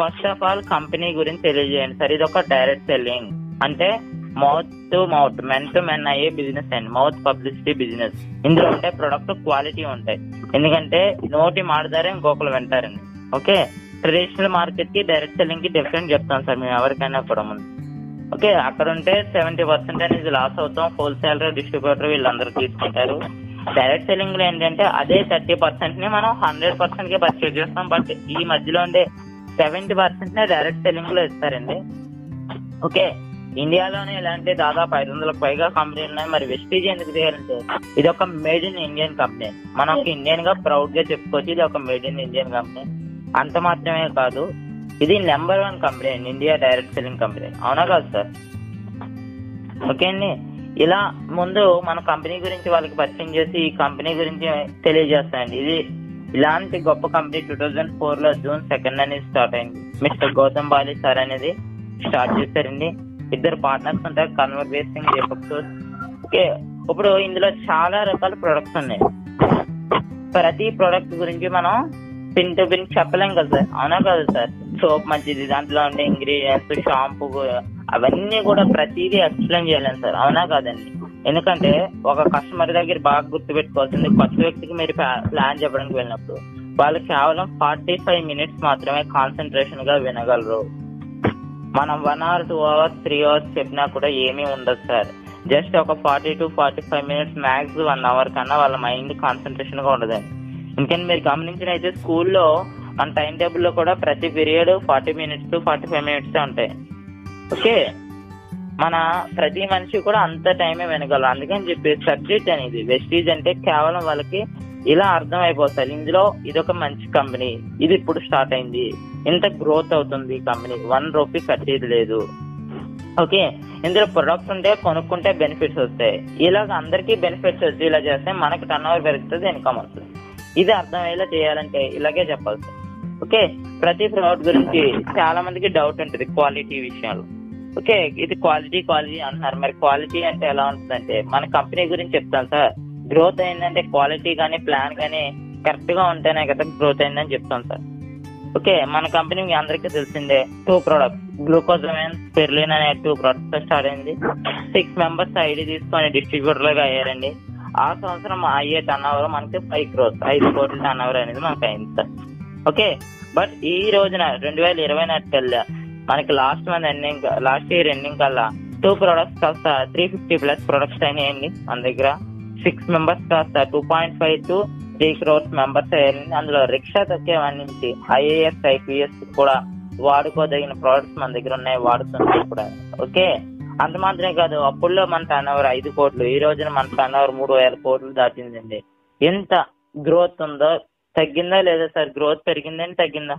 First of all company గురించి తెలియజేయండి sir ఇది ఒక డైరెక్ట్ సెల్లింగ్ అంటే mouth to mouth men to men అయ్యే బిజినెస్ అండి మౌత్ పబ్లిసిటీ బిజినెస్ ఇందులో ఉంటే ప్రొడక్ట్ క్వాలిటీ ఉంటాయి ఎందుకంటే నోటి మాడదారే ఇంకొకరు వింటారండి ఓకే ట్రెడిషనల్ మార్కెట్ కి డైరెక్ట్ సెల్లింగ్ కి డిఫరెంట్ చెప్తాం సార్ మేము ఎవరికైనా కూడా ముందు ఓకే అక్కడ ఉంటే సెవెంటీ పర్సెంట్ అనేది లాస్ అవుతాం హోల్సేల్ డిస్ట్రిబ్యూటర్ వీళ్ళందరూ తీసుకుంటారు డైరెక్ట్ సెల్లింగ్ లో ఏంటంటే అదే థర్టీ పర్సెంట్ ని మనం హండ్రెడ్ పర్సెంట్ కి పర్చేజ్ చేస్తాం బట్ ఈ మధ్యలో ఉండే సెవెంటీ పర్సెంట్ నే డైరెక్ట్ సెల్లింగ్ లో ఇస్తారండి ఓకే ఇండియాలోనే ఇలాంటి దాదాపు ఐదు వందలకు పైగా కంపెనీలు ఉన్నాయి మరి వెస్టీజ్ ఎందుకు చేయాలంటే ఇది ఒక మేడ్ ఇన్ ఇండియన్ కంపెనీ మనం ఒక ఇండియన్ గా ప్రౌడ్ గా చెప్పుకోవచ్చు ఇది ఒక మేడ్ ఇన్ ఇండియన్ కంపెనీ అంత మాత్రమే కాదు ఇది నెంబర్ వన్ కంపెనీ అండి ఇండియా డైరెక్ట్ సెల్లింగ్ కంపెనీ అవునా కాదు సార్ ఓకే అండి ఇలా ముందు మన కంపెనీ గురించి వాళ్ళకి పరిచయం చేసి ఈ కంపెనీ గురించి తెలియజేస్తాయండి ఇది ఇలాంటి గొప్ప కంపెనీ టూ థౌజండ్ ఫోర్ లో జూన్ సెకండ్ అనేది స్టార్ట్ అయింది మిస్టర్ గౌతమ్ బాలి సార్ అనేది స్టార్ట్ చేశారండి ఇద్దరు పార్ట్నర్స్ ఉంటారు కన్వర్ బేసింగ్ దీపక్ సోస్ ఓకే ఇప్పుడు ఇందులో చాలా రకాల ప్రొడక్ట్స్ ఉన్నాయి ప్రతి ప్రొడక్ట్ గురించి మనం పిన్ టు పిన్ చెప్పలేం కదా సార్ అవునా కదా సార్ సోప్ మంచిది దాంట్లో ఉండే ఇంగ్రీడియంట్స్ షాంపూ అవన్నీ కూడా ప్రతిదీ ఎక్స్ప్లెయిన్ చేయలేం సార్ అవునా కాదండి ఎందుకంటే ఒక కస్టమర్ దగ్గర బాగా గుర్తు పెట్టుకోవాల్సింది కొత్త వ్యక్తికి మీరు ప్లాన్ చెప్పడానికి వెళ్ళినప్పుడు వాళ్ళు కేవలం ఫార్టీ ఫైవ్ మినిట్స్ మాత్రమే కాన్సన్ట్రేషన్ గా వినగలరు మనం one hour two hours three hours చెప్పినా కూడా ఏమీ ఉండదు సార్ జస్ట్ ఒక forty to forty five minutes max one hour కన్నా వాళ్ళ మైండ్ కాన్సన్ట్రేషన్ గా ఉండదండి ఇంకని మీరు గమనించిన అయితే స్కూల్లో మన టైం టేబుల్ లో కూడా ప్రతి period forty minutes to forty five minutes ఉంటాయి ఓకే మన ప్రతి మనిషి కూడా అంత టైమే వినగలరు అందుకని చెప్పి సబ్జెక్ట్ అనేది వెస్టీజ్ అంటే కేవలం వాళ్ళకి ఇలా అర్థం అయిపోతుంది ఇందులో ఇది ఒక మంచి కంపెనీ ఇది ఇప్పుడు స్టార్ట్ అయింది ఇంత గ్రోత్ అవుతుంది కంపెనీ వన్ రూపీ కట్టేది లేదు ఓకే ఇందులో ప్రొడక్ట్స్ ఉంటే కొనుక్కుంటే బెనిఫిట్స్ వస్తాయి ఇలాగ అందరికీ బెనిఫిట్స్ వచ్చి ఇలా చేస్తే మనకి టర్న్ ఓవర్ పెరుగుతుంది ఇన్కమ్ వస్తుంది ఇది అర్థమయ్యేలా చేయాలంటే ఇలాగే చెప్పాలి సార్ ఓకే ప్రతి ప్రోడక్ట్ గురించి చాలా మందికి డౌట్ ఉంటుంది క్వాలిటీ విషయంలో ఓకే ఇది క్వాలిటీ క్వాలిటీ అంటున్నారు మరి క్వాలిటీ అంటే ఎలా ఉంటుందంటే మన కంపెనీ గురించి చెప్తాను సార్ గ్రోత్ అయిందంటే క్వాలిటీ కానీ ప్లాన్ కానీ కరెక్ట్ గా ఉంటేనే కదా గ్రోత్ అయిందని చెప్తాం సార్ ఓకే మన కంపెనీ మీ అందరికీ తెలిసిందే టూ ప్రొడక్ట్స్ గ్లూకోజమైన్ స్పెర్లిన్ అనే టూ ప్రొడక్ట్స్ తో స్టార్ట్ అయింది సిక్స్ మెంబర్స్ ఐడి తీసుకొని డిస్ట్రిబ్యూటర్ లాగా అయ్యారండి ఆ సంవత్సరం అయ్యే టర్న్ ఓవర్ మనకి ఫైవ్ క్రోర్స్ ఐదు కోట్ల టర్న్ ఓవర్ అనేది మనకి అయింది సార్ ఓకే బట్ ఈ రోజున రెండు వేల ఇరవై నాటికల్లా మనకి last month ending last year ending కల్లా టూ ప్రొడక్ట్స్ కాస్త త్రీ ఫిఫ్టీ ప్లస్ ప్రొడక్ట్స్ అయినాయండి మన దగ్గర సిక్స్ మెంబర్స్ కాస్త two point five to three crores members అయ్యారండి అందులో రిక్షా తొక్కేవన్నీ నుంచి ఐఏఎస్ ఐపీఎస్ కూడా వాడుకోదగిన ప్రొడక్ట్స్ మన దగ్గర ఉన్నాయి వాడుతున్నాయి కూడా ఓకే అంత మాత్రమే కాదు అప్పుల్లో మన టర్న్ ఓవర్ ఐదు కోట్లు ఈ రోజున మన టర్న్ ఓవర్ మూడు వేల కోట్లు దాటిందండి ఎంత గ్రోత్ ఉందో తగ్గిందా లేదా సార్ గ్రోత్ పెరిగిందని తగ్గిందా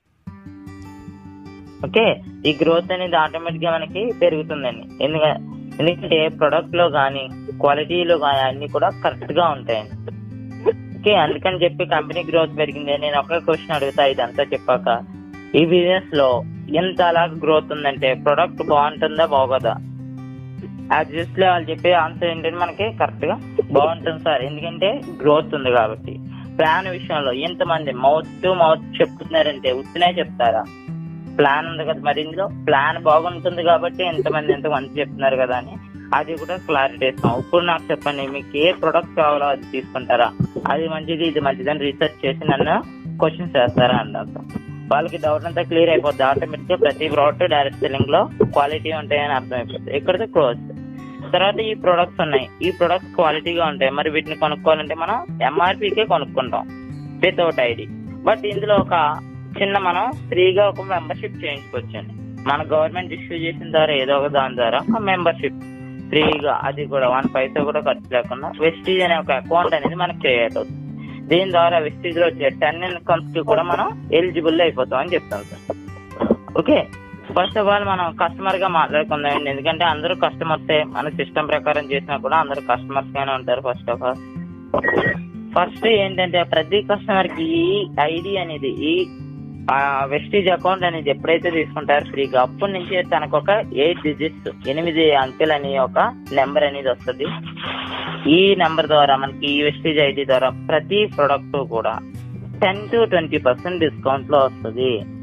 ఓకే ఈ గ్రోత్ అనేది ఆటోమేటిక్ గా మనకి పెరుగుతుందండి ఎందుకంటే ఎందుకంటే ప్రొడక్ట్ లో కానీ క్వాలిటీలో కానీ అన్ని కూడా కరెక్ట్ గా ఉంటాయండి ఓకే అందుకని చెప్పి కంపెనీ గ్రోత్ పెరిగింది నేను ఒక క్వశ్చన్ అడుగుతా ఇదంతా చెప్పాక ఈ బిజినెస్ లో ఎంత అలా గ్రోత్ ఉందంటే ప్రొడక్ట్ బాగుంటుందా బాగోదా యాక్చువస్ లో వాళ్ళు చెప్పే ఆన్సర్ ఏంటంటే మనకి కరెక్ట్ గా బాగుంటుంది సార్ ఎందుకంటే గ్రోత్ ఉంది కాబట్టి ప్లాన్ విషయంలో ఎంతమంది మౌత్ టు మౌత్ చెప్తున్నారంటే ఉత్తినే చెప్తారా ప్లాన్ ఉంది కదా మరి ఇందులో ప్లాన్ బాగుంటుంది కాబట్టి ఎంతమంది ఎంత మంది చెప్తున్నారు కదా అని అది కూడా క్లారిటీ ఇస్తాం ఇప్పుడు నాకు చెప్పండి మీకు ఏ ప్రొడక్ట్ కావాలో అది తీసుకుంటారా అది మంచిది ఇది మంచిది అని రీసెర్చ్ చేసి నన్ను క్వశ్చన్ చేస్తారా అన్నారు వాళ్ళకి డౌట్ అంతా క్లియర్ అయిపోద్ది ఆటోమేటిక్ గా ప్రతి ప్రోడక్ట్ డైరెక్ట్ సెల్లింగ్ లో క్వాలిటీ ఉంటాయని అర్థమైపోతుంది ఇక్కడితో క్లోజ్ తర్వాత ఈ ప్రొడక్ట్స్ ఉన్నాయి ఈ ప్రొడక్ట్స్ క్వాలిటీగా ఉంటాయి మరి వీటిని కొనుక్కోవాలంటే మనం ఎంఆర్పీకే కొనుక్కుంటాం వితౌట్ ఐడి బట్ ఇందులో ఒక చిన్న మనం ఫ్రీగా ఒక మెంబర్షిప్ చేయించుకోవచ్చండి మన గవర్నమెంట్ ఇష్యూ చేసిన ద్వారా ఏదో ఒక దాని ద్వారా ఒక మెంబర్షిప్ ఫ్రీగా అది కూడా వన్ పైసా కూడా ఖర్చు లేకుండా వెస్టీజ్ అనే ఒక అకౌంట్ అనేది మనకు క్రియేట్ అవుతుంది దీని ద్వారా వెస్టీజ్ లో వచ్చే టెన్ ఇన్కమ్స్ కి కూడా మనం ఎలిజిబుల్ అయిపోతాం అని చెప్తాం sir okay first of all మనం కస్టమర్ గా మాట్లాడుకుందాం ఎందుకంటే అందరూ కస్టమర్సే మన సిస్టమ్ ప్రకారం చేసినా కూడా అందరూ కస్టమర్స్ గానే ఉంటారు ఫస్ట్ ఆఫ్ ఆల్ ఫస్ట్ ఏంటంటే ప్రతి కస్టమర్ కి ఈ ఐడి అనేది ఈ వెస్టీజ్ అకౌంట్ అనేది ఎప్పుడైతే తీసుకుంటారో ఫ్రీగా అప్పటి నుంచి తనకు ఒక ఎయిట్ డిజిట్స్ ఎనిమిది అంకెలు అని ఒక నెంబర్ అనేది వస్తుంది ఈ నెంబర్ ద్వారా మనకి ఈ వెస్టీజ్ ఐడి ద్వారా ప్రతి ప్రొడక్ట్ కూడా ten to twenty percent discount లో వస్తుంది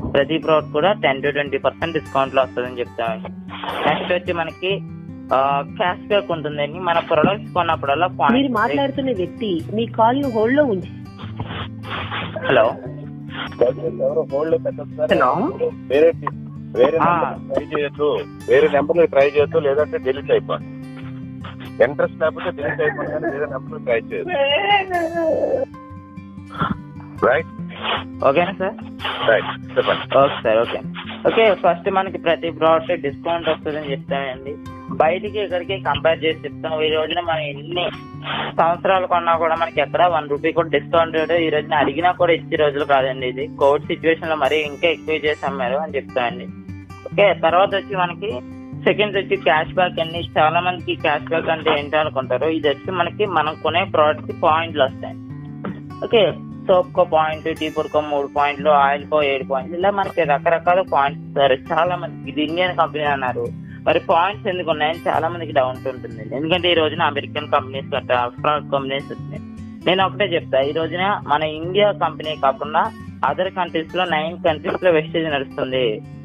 ప్రతి ప్రోడక్ట్ కూడా ten to twenty percent discount లో వస్తుందని చెప్తామండి నెక్స్ట్ వచ్చి మనకి క్యాష్ బ్యాక్ ఉంటుందండి మన ప్రొడక్ట్స్ కొన్నప్పుడల్లా మీరు పాయింట్ మాట్లాడుతున్న వ్యక్తి మీ కాల్ ను హోల్డ్ లో ఉంచి హలో ఎవరో హోల్డ్ లో పెట్టదు సార్. హలో వేరే వేరే ఆ. నెంబర్ ట్రై చేయొద్దు వేరే నెంబర్ ట్రై చేయొద్దు లేదంటే డిలీట్ అయిపోండి ఇంట్రెస్ట్ లేకపోతే డిలీట్ అయిపోండి కానీ వేరే నెంబర్ ట్రై చేయొద్దు రైట్ ఓకేనా సార్ రైట్ చెప్పండి okay sir okay okay first మనకి ప్రతి ప్రోడక్ట్ డిస్కౌంట్ వస్తుందని చెప్తామండి బయటికి ఇక్కడికి కంపేర్ చేసి చెప్తాం ఈ రోజున మనం ఎన్ని సంవత్సరాలు కొన్నా కూడా మనకి ఎక్కడ వన్ రూపీ కూడా డిస్కౌంట్ ఈ రోజున అడిగినా కూడా ఇచ్చే రోజులు కాదండి ఇది కోవిడ్ సిచ్యువేషన్ లో మరీ ఇంకా ఎక్కువ చేసి అమ్మారు అని చెప్తామండి ఓకే తర్వాత వచ్చి మనకి సెకండ్ వచ్చి క్యాష్ బ్యాక్ అండి చాలా మందికి క్యాష్ బ్యాక్ అంటే ఏంటి అనుకుంటారు ఇది వచ్చి మనకి మనం కొనే ప్రోడక్ట్ కి పాయింట్లు వస్తాయి ఓకే సోప్ కో పాయింట్ టీపూర్ కో మూడు పాయింట్లు ఆయిల్ కో ఏడు పాయింట్లు ఇలా మనకి రకరకాల పాయింట్స్ ఇస్తారు చాలా మందికి ఇది ఇండియన్ కంపెనీ అన్నారు మరి పాయింట్స్ ఎందుకు ఉన్నాయని చాలా మందికి డౌట్ ఉంటుంది ఎందుకంటే ఈ రోజున అమెరికన్ కంపెనీస్ గట్రా అఫ్రాడ్ కంపెనీస్ వచ్చినాయి నేను ఒకటే చెప్తా ఈ రోజున మన ఇండియా కంపెనీ కాకుండా అదర్ కంట్రీస్ లో నైన్ కంట్రీస్ లో వెస్టేజ్ నడుస్తుంది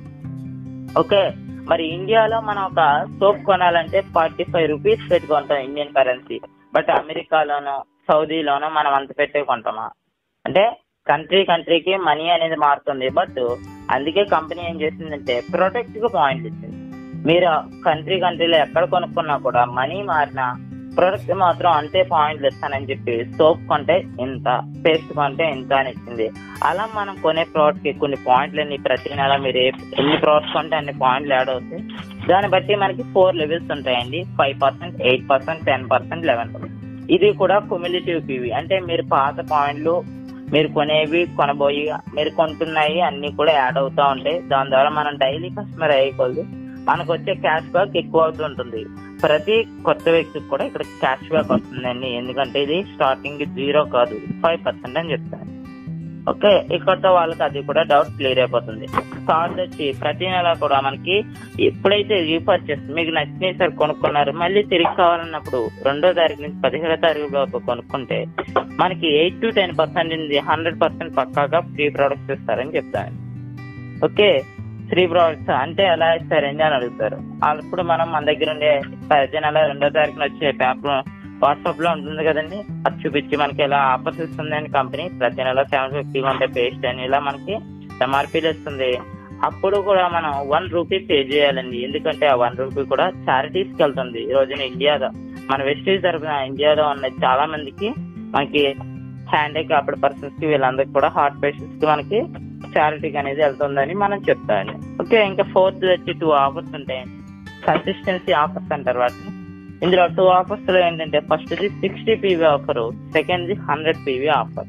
ఓకే మరి ఇండియాలో మనం ఒక సోప్ కొనాలంటే ఫార్టీ ఫైవ్ రూపీస్ పెట్టి కొంటాం ఇండియన్ కరెన్సీ బట్ అమెరికాలోనో సౌదీలోనో మనం అంత పెట్టే కొంటామా అంటే కంట్రీ కంట్రీకి మనీ అనేది మారుతుంది బట్ అందుకే కంపెనీ ఏం చేసిందంటే ప్రొటెక్ట్ కు పాయింట్ ఇచ్చింది మీరు కంట్రీ కంట్రీలో ఎక్కడ కొనుక్కున్నా కూడా మనీ మారినా ప్రొడక్ట్ మాత్రం అంతే పాయింట్లు ఇస్తానని చెప్పి సోప్ కొంటే ఇంత పేస్ట్ కొంటే ఇంత అని ఇచ్చింది అలా మనం కొనే ప్రోడక్ట్ కి కొన్ని పాయింట్లు అన్ని ప్రతి నెల మీరు ఏ- ఎన్ని ప్రోడక్ట్స్ కొంటే అన్ని పాయింట్లు యాడ్ అవుతాయి దాన్ని బట్టి మనకి ఫోర్ లెవెల్స్ ఉంటాయండి five percent eight percent ten percent eleven ఇది కూడా కుమిలిటివ్ పీవీ అంటే మీరు పాత పాయింట్లు మీరు కొనేవి కొనబోయి మీరు కొంటున్నాయి అన్ని కూడా యాడ్ అవుతా ఉంటాయి దాని ద్వారా మనం డైలీ కస్టమర్ అయ్యేకొద్ది మనకు వచ్చే క్యాష్ బ్యాక్ ఎక్కువ అవుతుంటుంది ప్రతి కొత్త వ్యక్తికి కూడా ఇక్కడ క్యాష్ బ్యాక్ వస్తుందండి ఎందుకంటే ఇది స్టార్టింగ్ జీరో కాదు ఫైవ్ పర్సెంట్ అని చెప్తాను ఓకే ఇక్కడతో వాళ్ళకి అది కూడా డౌట్ క్లియర్ అయిపోతుంది థర్డ్ వచ్చి ప్రతి నెల కూడా మనకి ఎప్పుడైతే రీపర్చేస్ మీకు నచ్చిన సార్ కొనుక్కున్నారు మళ్ళీ తిరిగి కావాలన్నప్పుడు రెండో తారీఖు నుంచి పదిహేడో తారీఖు వరకు కొనుక్కుంటే మనకి eight to ten percent hundred percent పక్కాగా ఫ్రీ ప్రొడక్ట్స్ ఇస్తారని చెప్తాను ఓకే ఫ్రీ ప్రొడక్ట్స్ అంటే ఎలా ఇస్తారండి అని అడుగుతారు అప్పుడు మనం మన దగ్గర ఉండే ప్రతి నెల రెండో తారీఖున వచ్చే పేపర్ వాట్సాప్ లో ఉంటుంది కదండి అది చూపించి మనకి ఎలా ఆఫర్స్ ఇస్తుంది అని కంపెనీ ప్రతి నెల సెవెన్ ఫిఫ్టీ ఉంటే పేస్ట్ అని ఇలా మనకి ఎంఆర్పీలు ఇస్తుంది అప్పుడు కూడా మనం వన్ రూపీ పే చేయాలండి ఎందుకంటే ఆ వన్ రూపీ కూడా చారిటీస్ కి వెళ్తుంది ఈ రోజున ఇండియాలో మన వెస్టేజ్ తరఫున ఇండియాలో ఉన్న చాలా మందికి మనకి హ్యాండిక్యాప్డ్ పర్సన్స్ కి వీళ్ళందరికీ కూడా హార్ట్ పేషెంట్స్ కి మనకి చారిటీకి అనేది వెళ్తుందని మనం చెప్తామండి ఓకే ఇంకా ఫోర్త్ వచ్చి టూ ఆఫర్స్ ఉంటాయండి కన్సిస్టెన్సీ ఆఫర్స్ అంటారు వాటిని ఇందులో టూ ఆఫర్స్ లో ఏంటంటే first the sixty PV offer second the hundred PV offer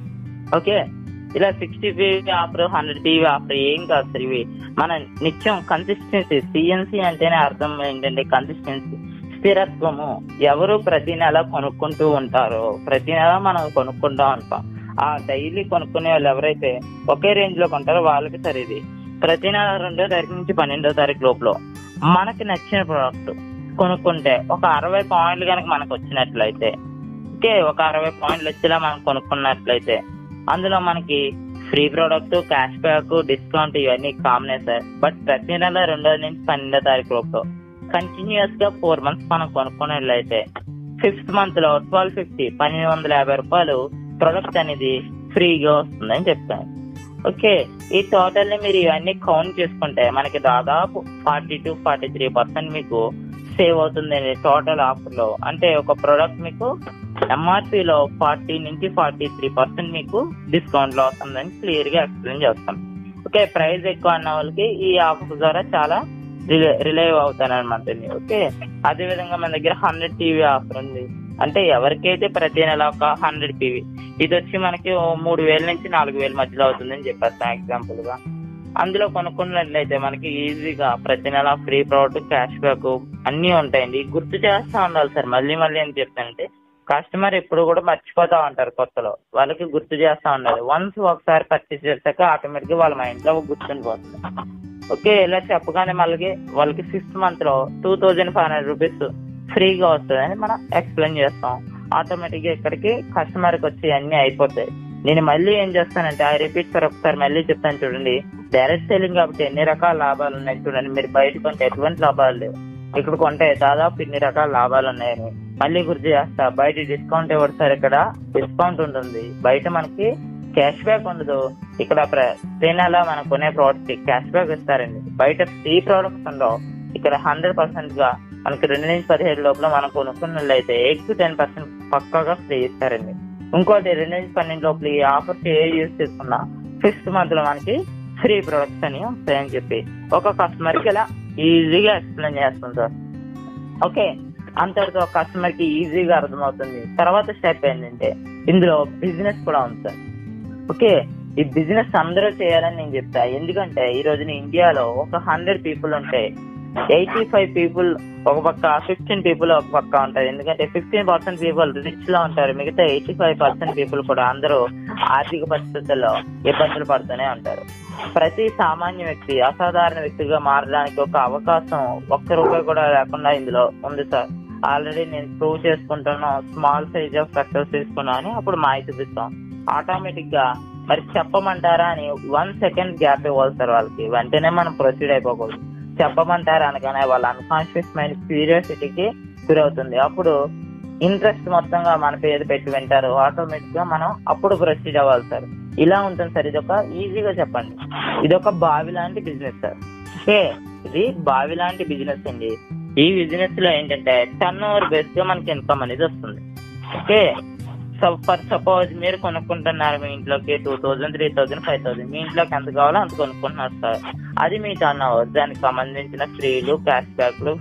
okay ఇలా sixty PV offer hundred PV offer ఏం కాదు సార్ ఇవి మన నిత్యం కన్సిస్టెన్సీ సిఎన్సి అంటేనే అర్థం ఏంటంటే కన్సిస్టెన్సీ స్థిరత్వము ఎవరు ప్రతి నెల కొనుక్కుంటూ ఉంటారో ప్రతి నెల మనం కొనుక్కుంటూ ఉంటాం ఆ డైలీ కొనుక్కునే వాళ్ళు ఎవరైతే ఒకే రేంజ్ లో కొంటారో వాళ్ళకి సరే ఇది ప్రతి నెల రెండో తారీఖు నుంచి పన్నెండో తారీఖు లోపల మనకి నచ్చిన ప్రోడక్ట్ కొనుక్కుంటే ఒక అరవై పాయింట్లు కనుక మనకు వచ్చినట్లయితే ఓకే ఒక అరవై పాయింట్లు వచ్చేలా మనం కొనుక్కున్నట్లయితే అందులో మనకి free product cash back discount ఇవన్నీ కామనే సార్ బట్ ప్రతి నెల రెండో నుంచి పన్నెండో తారీఖు లోపు కంటిన్యూస్ గా ఫోర్ మంత్స్ మనం కొనుక్కున్నట్లయితే ఫిఫ్త్ మంత్ లో ట్వెల్వ్ ఫిఫ్టీ పన్నెండు వందల యాభై రూపాయలు ప్రొడక్ట్ అనేది ఫ్రీగా వస్తుందని చెప్తాను ఓకే ఈ టోటల్ ని మీరు ఇవన్నీ కౌంట్ చేసుకుంటే మనకి దాదాపు forty to forty three percent మీకు సేవ్ అవుతుందండి టోటల్ ఆఫర్ లో అంటే ఒక ప్రోడక్ట్ మీకు ఎంఆర్పి లో ఫార్టీ నుంచి ఫార్టీ త్రీ పర్సెంట్ మీకు డిస్కౌంట్ లో వస్తుందని క్లియర్ గా ఎక్స్ప్లెయిన్ చేస్తాం ఓకే ప్రైస్ ఎక్కువ అన్న వాళ్ళకి ఈ ఆఫర్ ద్వారా చాలా రిలే రిలైవ్ అవుతాను అనమాట ఓకే అదే విధంగా మన దగ్గర హండ్రెడ్ టీవీ ఆఫర్ ఉంది అంటే ఎవరికైతే ప్రతి నెల ఒక హండ్రెడ్ టీవీ ఇది వచ్చి మనకి ఓ మూడు వేల నుంచి నాలుగు వేల మధ్యలో అవుతుందని చెప్పేస్తాను ఎగ్జాంపుల్ గా అందులో కొనుక్కున్నట్లయితే మనకి ఈజీగా ప్రతి నెల ఫ్రీ ప్రోడక్ట్ క్యాష్ బ్యాక్ అన్ని ఉంటాయండి గుర్తు చేస్తా ఉండాలి సార్ మళ్ళీ మళ్ళీ ఏం చెప్తానంటే కస్టమర్ ఎప్పుడు కూడా మర్చిపోతా ఉంటారు కొత్తలో వాళ్ళకి గుర్తు చేస్తా ఉండాలి వన్స్ ఒకసారి పర్చేస్ చేశాక ఆటోమేటిక్ గా వాళ్ళ మైండ్ లో గుర్తుండిపోతుంది ఓకే ఇలా చెప్పగానే మళ్ళీ వాళ్ళకి సిక్స్త్ మంత్ లో two thousand five hundred rupees ఫ్రీగా వస్తుందని మనం ఎక్స్ప్లెయిన్ చేస్తాం ఆటోమేటిక్ గా ఇక్కడికి కస్టమర్ కి వచ్చి అన్ని అయిపోతాయి నేను మళ్ళీ ఏం చేస్తానంటే ఐ రిపీట్ సార్ ఒకసారి మళ్ళీ చెప్తాను చూడండి డైరెక్ట్ సెల్లింగ్ కాబట్టి ఎన్ని రకాల లాభాలు ఉన్నాయి చూడండి మీరు బయట కొంటే ఎటువంటి లాభాలు లేవు ఇక్కడ కొంటే దాదాపు ఇన్ని రకాల లాభాలు ఉన్నాయని మళ్ళీ గుర్తు చేస్తా బయట డిస్కౌంట్ ఇవ్వడు సార్ ఇక్కడ డిస్కౌంట్ ఉంటుంది బయట మనకి క్యాష్ బ్యాక్ ఉండదు ఇక్కడ ప్రతి నెల మనం కొనే ప్రోడక్ట్ కి క్యాష్ బ్యాక్ ఇస్తారండి బయట ఫ్రీ ప్రోడక్ట్స్ ఉండవు ఇక్కడ హండ్రెడ్ పర్సెంట్ గా మనకి రెండు నుంచి పదిహేడు లోపల మనం కొనుక్కున్నట్లయితే ఎయిట్ టు టెన్ పర్సెంట్ పక్కాగా ఫ్రీ ఇస్తారండి ఇంకోటి రెండు నుంచి పన్నెండు లోపల ఈ ఆఫర్స్ ఏ యూజ్ చేసుకున్నా ఫిఫ్త్ మంత్ లో మనకి ఫ్రీ ప్రొడక్ట్స్ అని వస్తాయని చెప్పి ఒక కస్టమర్ కి ఇలా ఈజీగా ఎక్స్ప్లెయిన్ చేస్తాం సార్ ఓకే అంతటితో కస్టమర్ కి ఈజీగా అర్థమవుతుంది తర్వాత స్టెప్ ఏంటంటే ఇందులో బిజినెస్ కూడా ఉంది సార్ ఓకే ఈ బిజినెస్ అందరూ చేయాలని నేను చెప్తా ఎందుకంటే ఈ రోజున ఇండియాలో ఒక హండ్రెడ్ పీపుల్ ఉంటే ఎయిటీ ఫైవ్ పీపుల్ ఒక పక్క ఫిఫ్టీన్ పీపుల్ ఒక పక్క ఉంటారు ఎందుకంటే ఫిఫ్టీన్ పర్సెంట్ పీపుల్ రిచ్ లో ఉంటారు మిగతా ఎయిటీ ఫైవ్ పర్సెంట్ పీపుల్ కూడా అందరూ ఆర్థిక పరిస్థితుల్లో ఇబ్బందులు పడుతూనే ఉంటారు ప్రతి సామాన్య వ్యక్తి అసాధారణ వ్యక్తిగా మారడానికి ఒక అవకాశం ఒక్క రూపాయి కూడా లేకుండా ఇందులో ఉంది సార్ ఆల్రెడీ నేను ప్రూవ్ చేసుకుంటాను స్మాల్ సైజ్ ఆఫ్ సక్సెస్ తీసుకున్నా అని అప్పుడు మాయ చూపిస్తాం ఆటోమేటిక్ గా మరి చెప్పమంటారా అని వన్ సెకండ్ గ్యాప్ ఇవ్వాలి సార్ వాళ్ళకి వెంటనే మనం ప్రొసీడ్ అయిపోకూడదు చెప్పమంటారా అనగానే వాళ్ళ అన్కాన్షియస్ మైండ్ క్యూరియాసిటీకి గురవుతుంది అప్పుడు ఇంట్రెస్ట్ మొత్తంగా మన పేరు పెట్టి వింటారు ఆటోమేటిక్ గా మనం అప్పుడు ప్రొసీడ్ అవ్వాలి సార్ ఇలా ఉంటుంది సార్ ఇది ఒక ఈజీగా చెప్పండి ఇది ఒక బావి లాంటి బిజినెస్ సార్ ఓకే ఇది బావి లాంటి బిజినెస్ అండి ఈ బిజినెస్ లో ఏంటంటే టర్న్ ఓవర్ బేస్ గా మనకి ఇన్కమ్ అనేది వస్తుంది ఓకే ఫర్ సపోజ్ మీరు కొనుక్కుంటున్నారు మీ ఇంట్లోకి two thousand three thousand five thousand మీ ఇంట్లోకి ఎంత కావాలో అంత కొనుక్కుంటున్నారు సార్ అది మీ టర్న్ ఓవర్ దానికి సంబంధించిన ఫ్రీలు క్యాష్ బ్యాక్లు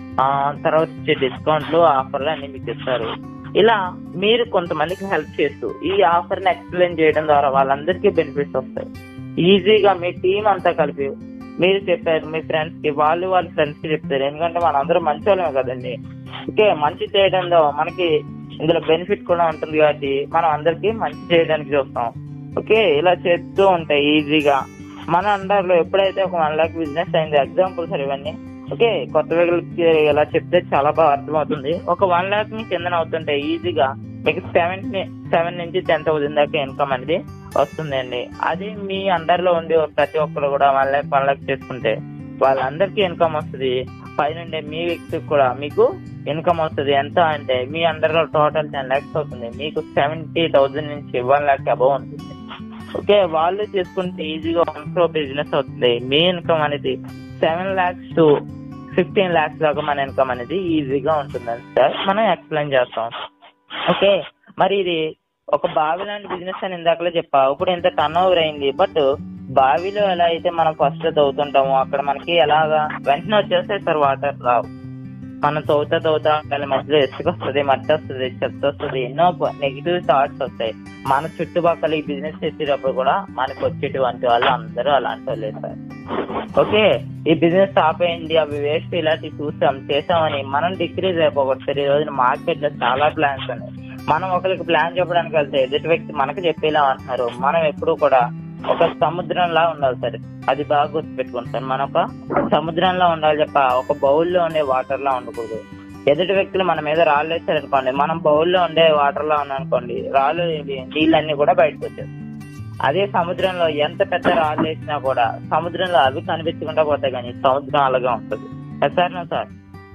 తర్వాత వచ్చే డిస్కౌంట్లు ఆఫర్లు అన్ని మీకు ఇస్తారు ఇలా మీరు కొంతమందికి హెల్ప్ చేస్తూ ఈ ఆఫర్ ని ఎక్స్ప్లెయిన్ చేయడం ద్వారా వాళ్ళందరికీ బెనిఫిట్స్ వస్తాయి ఈజీగా మీ టీం అంతా కలిపి మీరు చెప్పారు మీ ఫ్రెండ్స్ కి వాళ్ళు వాళ్ళ ఫ్రెండ్స్ కి చెప్తారు ఎందుకంటే మనందరం మంచి వాళ్ళమే కదండి ఓకే మంచి చేయడంలో మనకి ఇందులో బెనిఫిట్ కూడా ఉంటుంది కాబట్టి మనం అందరికి మంచి చేయడానికి చూస్తాం ఓకే ఇలా చేస్తూ ఉంటాయి ఈజీగా మన అండర్ లో ఎప్పుడైతే ఒక వన్ లాక్ బిజినెస్ అయింది ఎగ్జాంపుల్ సార్ ఇవన్నీ ఓకే కొత్త వ్యక్తులకి ఇలా చెప్తే చాలా బాగా అర్థమవుతుంది ఒక వన్ లాక్ ని కింద అవుతుంటాయి ఈజీగా మీకు సెవెన్ సెవెన్ నుంచి టెన్ థౌసండ్ దాకా ఇన్కమ్ అనేది వస్తుందండి అది మీ అండర్ లో ఉండి ప్రతి ఒక్కరు కూడా వన్ లాక్ వన్ లాక్ చేసుకుంటే వాళ్ళందరికీ ఇన్కమ్ వస్తుంది పైన మీ వ్యక్తికి కూడా మీకు ఇన్కమ్ వస్తుంది ఎంత అంటే మీ అండర్ లో టోటల్ టెన్ లాక్స్ అవుతుంది మీకు సెవెంటీ థౌసండ్ నుంచి వన్ లాక్ అబౌవ్ ఉంటుంది ఓకే వాళ్ళు చేసుకుంటే ఈజీగా వన్ క్రో బిజినెస్ అవుతుంది మీ ఇన్కమ్ అనేది seven lakhs to fifteen lakhs దాకా మన ఇన్కమ్ అనేది ఈజీగా ఉంటుందని సార్ మనం ఎక్స్ప్లెయిన్ చేస్తాం ఓకే మరి ఇది ఒక బావి లాంటి బిజినెస్ అని ఇందాకలే చెప్పా ఇప్పుడు ఇంత టర్న్ ఓవర్ అయింది బట్ బావిలో ఎలా అయితే మనం ఫస్ట్ తవ్వుతుంటామో అక్కడ మనకి ఎలాగా వెంటనే వచ్చేస్తాయి సార్ వాటర్ రావు మనం తవ్వుతా తవ్వుతా ఉండాలి మధ్యలో ఇసుక వస్తుంది మట్టి వస్తుంది చెత్త వస్తుంది ఎన్నో నెగిటివ్ థాట్స్ వస్తాయి మన చుట్టుపక్కల ఈ బిజినెస్ చేసేటప్పుడు కూడా మనకు వచ్చేటువంటి వాళ్ళు అందరూ అలాంటి వాళ్ళే సార్ ఓకే ఈ బిజినెస్ ఆపేయండి అవి వేస్ట్ ఇలాంటివి చూసాం చేసామని మనం డిక్రీజ్ అయిపోకూడదు సార్ ఈ రోజున మార్కెట్ లో చాలా ప్లాన్స్ ఉన్నాయి మనం ఒకరికి ప్లాన్ చెప్పడానికి వెళ్తే ఎదుటి వ్యక్తి మనకు చెప్పేలా అంటున్నారు మనం ఎప్పుడు కూడా ఒక సముద్రంలా ఉండాలి సార్ అది బాగా గుర్తుపెట్టుకోండి సార్ మనం ఒక సముద్రంలో ఉండాలి చెప్ప ఒక బౌల్లో ఉండే వాటర్ లా ఉండకూడదు ఎదుటి వ్యక్తులు మన మీద రాళ్ళు వేస్తారు అనుకోండి మనం బౌల్లో ఉండే వాటర్ లా ఉన్నాం అనుకోండి రాళ్ళు ఇవి నీళ్ళన్నీ కూడా బయటకు వచ్చేస్తాయి అదే సముద్రంలో ఎంత పెద్ద రాళ్ళు వేసినా కూడా సముద్రంలో అవి కనిపించకుండా పోతాయి కానీ సముద్రం అలాగే ఉంటుంది కదా సార్ నా సార్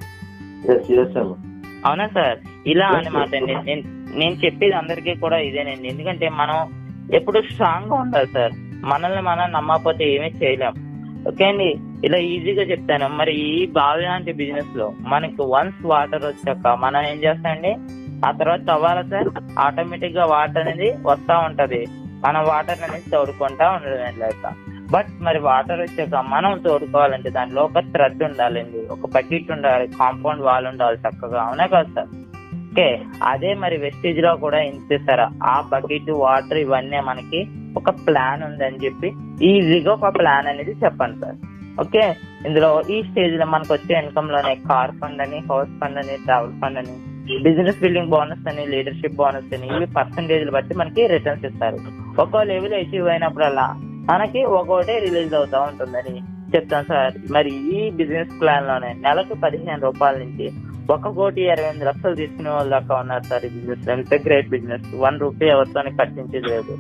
అవునా సార్ ఇలా అన్నమాట అండి నేను నేను చెప్పేది అందరికీ కూడా ఇదేనండి ఎందుకంటే మనం ఎప్పుడు స్ట్రాంగ్ గా ఉండాలి సార్ మనల్ని మనం నమ్మకపోతే ఏమీ చేయలేం ఓకే అండి ఇలా ఈజీగా చెప్తాను మరి ఈ బావి లాంటి బిజినెస్ లో మనకి వన్స్ వాటర్ వచ్చాక మనం ఏం చేస్తామండి ఆ తర్వాత తవ్వాలా సార్ ఆటోమేటిక్ గా వాటర్ అనేది వస్తా ఉంటది మనం వాటర్ అనేది తోడుకుంటా ఉండడం లేక బట్ మరి వాటర్ వచ్చాక మనం తోడుకోవాలంటే దాంట్లో ఒక థ్రెడ్ ఉండాలండి ఒక బకెట్ ఉండాలి కాంపౌండ్ వాల్ ఉండాలి చక్కగా అవునా కదా సార్ ఓకే అదే మరి వెస్టేజ్ లో కూడా ఇంతేసారా ఆ బకెట్ వాటర్ ఇవన్నీ మనకి ఒక ప్లాన్ ఉందని చెప్పి ఈజీగా ఒక ప్లాన్ అనేది చెప్పండి సార్ ఓకే ఇందులో ఈ స్టేజ్ లో మనకు వచ్చే ఇన్కమ్ లోనే కార్ ఫండ్ అని హౌస్ ఫండ్ అని ట్రావెల్ ఫండ్ అని బిజినెస్ బిల్డింగ్ బోనస్ అని లీడర్షిప్ బోనస్ అని ఇవి పర్సంటేజ్ బట్టి మనకి రిటర్న్స్ ఇస్తారు ఒక్కో లెవెల్ అచీవ్ అయినప్పుడల్లా మనకి ఒక్కొక్కటి రిలీజ్ అవుతా ఉంటుందని చెప్తాను సార్ మరి ఈ బిజినెస్ ప్లాన్ లోనే నెలకు పదిహేను రూపాయల నుంచి ఒక కోటి ఇరవై ఎనిమిది లక్షలు తీసుకునే వాళ్ళు దాకా ఉన్నారు సార్ ఈ బిజినెస్ ఎంత గ్రేట్ బిజినెస్ వన్ రూపీ ఎవరితో కట్టించేది లేదు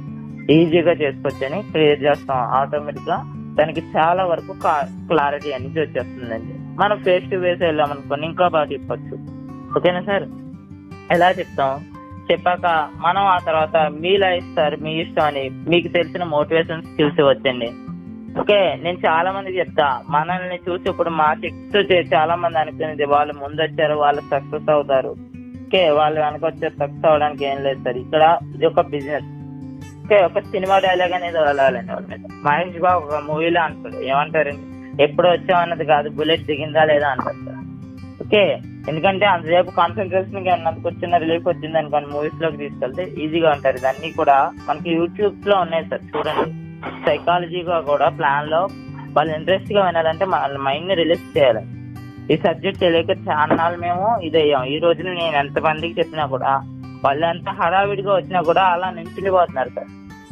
ఈజీగా చేసుకోవచ్చని క్రియేట్ చేస్తాం ఆటోమేటిక్ గా దానికి చాలా వరకు క్లారిటీ అనేది వచ్చేస్తుందండి మనం ఫేస్ టు ఫేస్ వెళ్ళామనుకోండి ఇంకా బాగా చెప్పొచ్చు ఓకేనా సార్ ఎలా చెప్తాం చెప్పాక మనం ఆ తర్వాత మీ లైఫ్ సార్ మీ ఇష్టం అని మీకు తెలిసిన మోటివేషన్ స్కిల్స్ వచ్చండి ఓకే నేను చాలా మందికి చెప్తా మనల్ని చూసి ఇప్పుడు మా చెక్స్ చాలా మంది అనుకునేది వాళ్ళు ముందు వచ్చారు వాళ్ళు సక్సెస్ అవుతారు ఓకే వాళ్ళు వెనక వచ్చే సక్సెస్ అవడానికి ఏం లేదు సార్ ఇక్కడ ఇది ఒక బిజినెస్ ఓకే ఒక సినిమా డైలాగ్ అనేది వదలాలండి వాళ్ళ మీద మహేష్ బాబు ఒక మూవీలో అంటాడు ఏమంటారండి ఎప్పుడు వచ్చామన్నది కాదు బుల్లెట్ దిగిందా లేదా అంటారు సార్ ఓకే ఎందుకంటే అంతసేపు కాన్సన్ట్రేషన్ అన్నందుకు వచ్చిన రిలీఫ్ వచ్చింది అనుకోండి మూవీస్ లోకి తీసుకెళ్తే ఈజీగా ఉంటారు ఇదన్నీ కూడా మనకి యూట్యూబ్ లో ఉన్నాయి సార్ చూడండి సైకాలజీగా కూడా ప్లాన్ లో వాళ్ళు ఇంట్రెస్ట్ గా వినాలంటే మన మైండ్ ని రిలీజ్ చేయాలి ఈ సబ్జెక్ట్ తెలియక చాలా నాళ్ళు మేము ఇదయ్యాం ఈ రోజున నేను ఎంత మందికి చెప్పినా కూడా వాళ్ళు ఎంత హడావిడిగా వచ్చినా కూడా అలా నించుండిపోతున్నారు సార్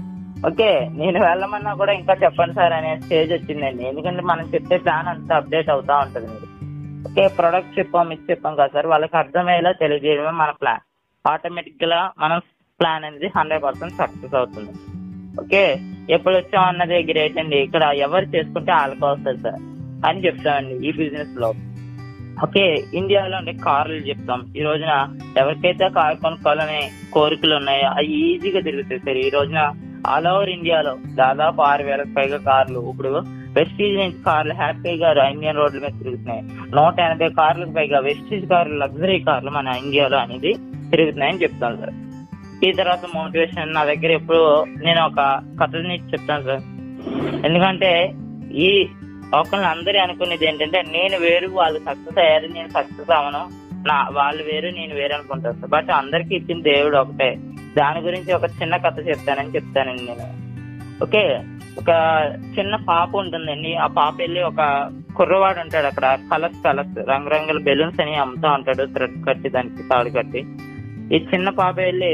ఓకే నేను వెళ్ళమన్నా కూడా ఇంకా చెప్పండి సార్ అనే స్టేజ్ వచ్చిందండి ఎందుకంటే మనం చెప్పే ప్లాన్ అంతా అప్డేట్ అవుతా ఉంటుంది మీరు ఓకే ప్రొడక్ట్ చెప్పాం ఇది చెప్పాం కదా సార్ వాళ్ళకి అర్థమయ్యేలా తెలియజేయడమే మన ప్లాన్ ఆటోమేటిక్ గా మన ప్లాన్ అనేది హండ్రెడ్ పర్సెంట్ సక్సెస్ అవుతుంది ఓకే ఎప్పుడు వచ్చాం అన్నది గ్రేట్ అండి ఇక్కడ ఎవరు చేసుకుంటే వాళ్ళకి వస్తుంది సార్ అని చెప్తామండి ఈ బిజినెస్ లో ఓకే ఇండియాలో అంటే కార్లు చెప్తాం ఈ రోజున ఎవరికైతే కారు కొనుక్కోవాలనే కోరికలు ఉన్నాయో అవి ఈజీగా తిరుగుతాయి సార్ ఈ రోజున ఆల్ ఓవర్ ఇండియాలో దాదాపు ఆరు వేలకు పైగా కార్లు ఇప్పుడు వెస్టీజ్ నుంచి కార్లు హ్యాపీగా ఇండియన్ రోడ్ల మీద తిరుగుతున్నాయి నూట ఎనభై కార్లకు పైగా వెస్టీజ్ కార్లు లగ్జరీ కార్లు మన ఇండియాలో అనేది తిరుగుతున్నాయని చెప్తాను సార్ ఈ తర్వాత మోటివేషన్ నా దగ్గర ఎప్పుడు నేను ఒక కథని చెప్తాను సార్ ఎందుకంటే ఈ ఒకళ్ళు అందరూ అనుకునేది ఏంటంటే నేను వేరు వాళ్ళు సక్సెస్ అయ్యారు నేను సక్సెస్ అవను నా వాళ్ళు వేరు నేను వేరు అనుకుంటారు సార్ బట్ అందరికి ఇచ్చిన దేవుడు ఒకటే దాని గురించి ఒక చిన్న కథ చెప్తానని చెప్తానండి నేను ఓకే ఒక చిన్న పాప ఉంటుందండి ఆ పాప వెళ్ళి ఒక కుర్రవాడు ఉంటాడు అక్కడ కలర్స్ కలర్స్ రంగురంగుల బెలూన్స్ అని అమ్ముతా ఉంటాడు థ్రెడ్ కట్టి దానికి తాడు కట్టి ఈ చిన్న పాప వెళ్ళి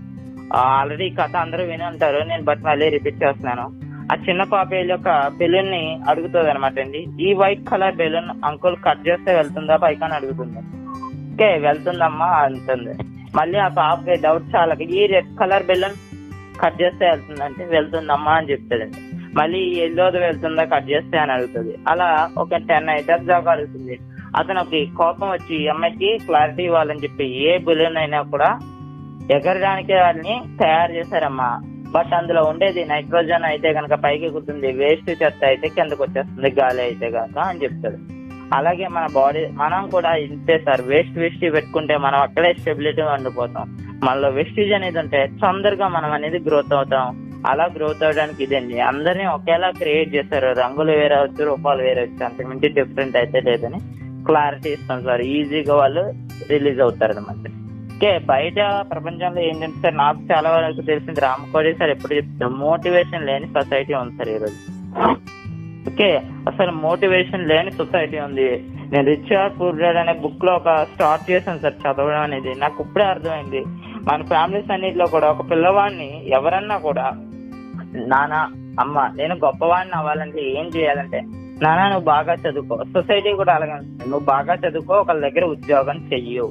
ఆల్రెడీ ఈ కథ అందరూ విని ఉంటారు నేను బట్ మళ్ళీ రిపీట్ చేస్తున్నాను ఆ చిన్న పాప వెళ్ళి ఒక బెలూన్ ని అడుగుతుంది అనమాట అండి ఈ white colour balloon uncle cut చేస్తే వెళ్తుందా పైకని అడుగుతుంది ఓకే వెళ్తుందమ్మా అంటుంది మళ్ళీ ఆ పాపకి డౌట్ చాలా ఈ రెడ్ కలర్ బెలూన్ కట్ చేస్తే వెళ్తుందంటే వెళ్తుందమ్మా అని చెప్తాడండి మళ్ళీ ఎల్లోది వెళ్తుందా కట్ చేస్తే అని అడుగుతుంది అలా ఒక టెన్ ఐటమ్స్ దాకా అడుగుతుంది అతనికి కోపం వచ్చి ఈ అమ్మాయికి క్లారిటీ ఇవ్వాలని చెప్పి ఏ బెలూన్ అయినా కూడా ఎగరడానికి వాటిని తయారు చేశారమ్మా బట్ అందులో ఉండేది నైట్రోజన్ అయితే కనుక పైకి ఎక్కుతుంది వేస్ట్ చెత్త అయితే కిందకు వచ్చేస్తుంది గాలి అయితే కనుక అని చెప్తాడు అలాగే మన బాడీ మనం కూడా ఇంతే సార్ వేస్ట్ వేస్ట్ పెట్టుకుంటే మనం అక్కడే స్టెబిలిటీ ఉండిపోతాం మనలో వెస్టేజ్ అనేది ఉంటే తొందరగా మనం అనేది గ్రోత్ అవుతాం అలా గ్రోత్ అవడానికి ఇదండి అందరినీ ఒకేలా క్రియేట్ చేశారు రంగులు వేరే వచ్చు రూపాలు వేరే వచ్చు అంతకుమించి డిఫరెంట్ అయితే లేదని క్లారిటీ ఇస్తాం సార్ ఈజీగా వాళ్ళు రిలీజ్ అవుతారు అనమాట ఓకే బయట ప్రపంచంలో ఏంటంటే సార్ నాకు చాలా వరకు తెలిసింది రామకోడి సార్ ఎప్పుడు చెప్తాను మోటివేషన్ లేని సొసైటీ ఉంది సార్ ఈరోజు ఓకే అసలు మోటివేషన్ లేని సొసైటీ ఉంది నేను రిచ్ ఆర్ పూర్ డాడ్ అనే బుక్ లో ఒక స్టార్ట్ చేశాను సార్ చదవడం అనేది నాకు ఇప్పుడే అర్థమైంది మన ఫ్యామిలీస్ అన్నిటిలో కూడా ఒక పిల్లవాడిని ఎవరన్నా కూడా నాన్న అమ్మ నేను గొప్పవాడిని అవ్వాలంటే ఏం చేయాలంటే నాన్న నువ్వు బాగా చదువుకో సొసైటీ కూడా అలాగే ఉంటుంది. నువ్వు బాగా చదువుకో ఒకళ్ళ దగ్గర ఉద్యోగం చెయ్యు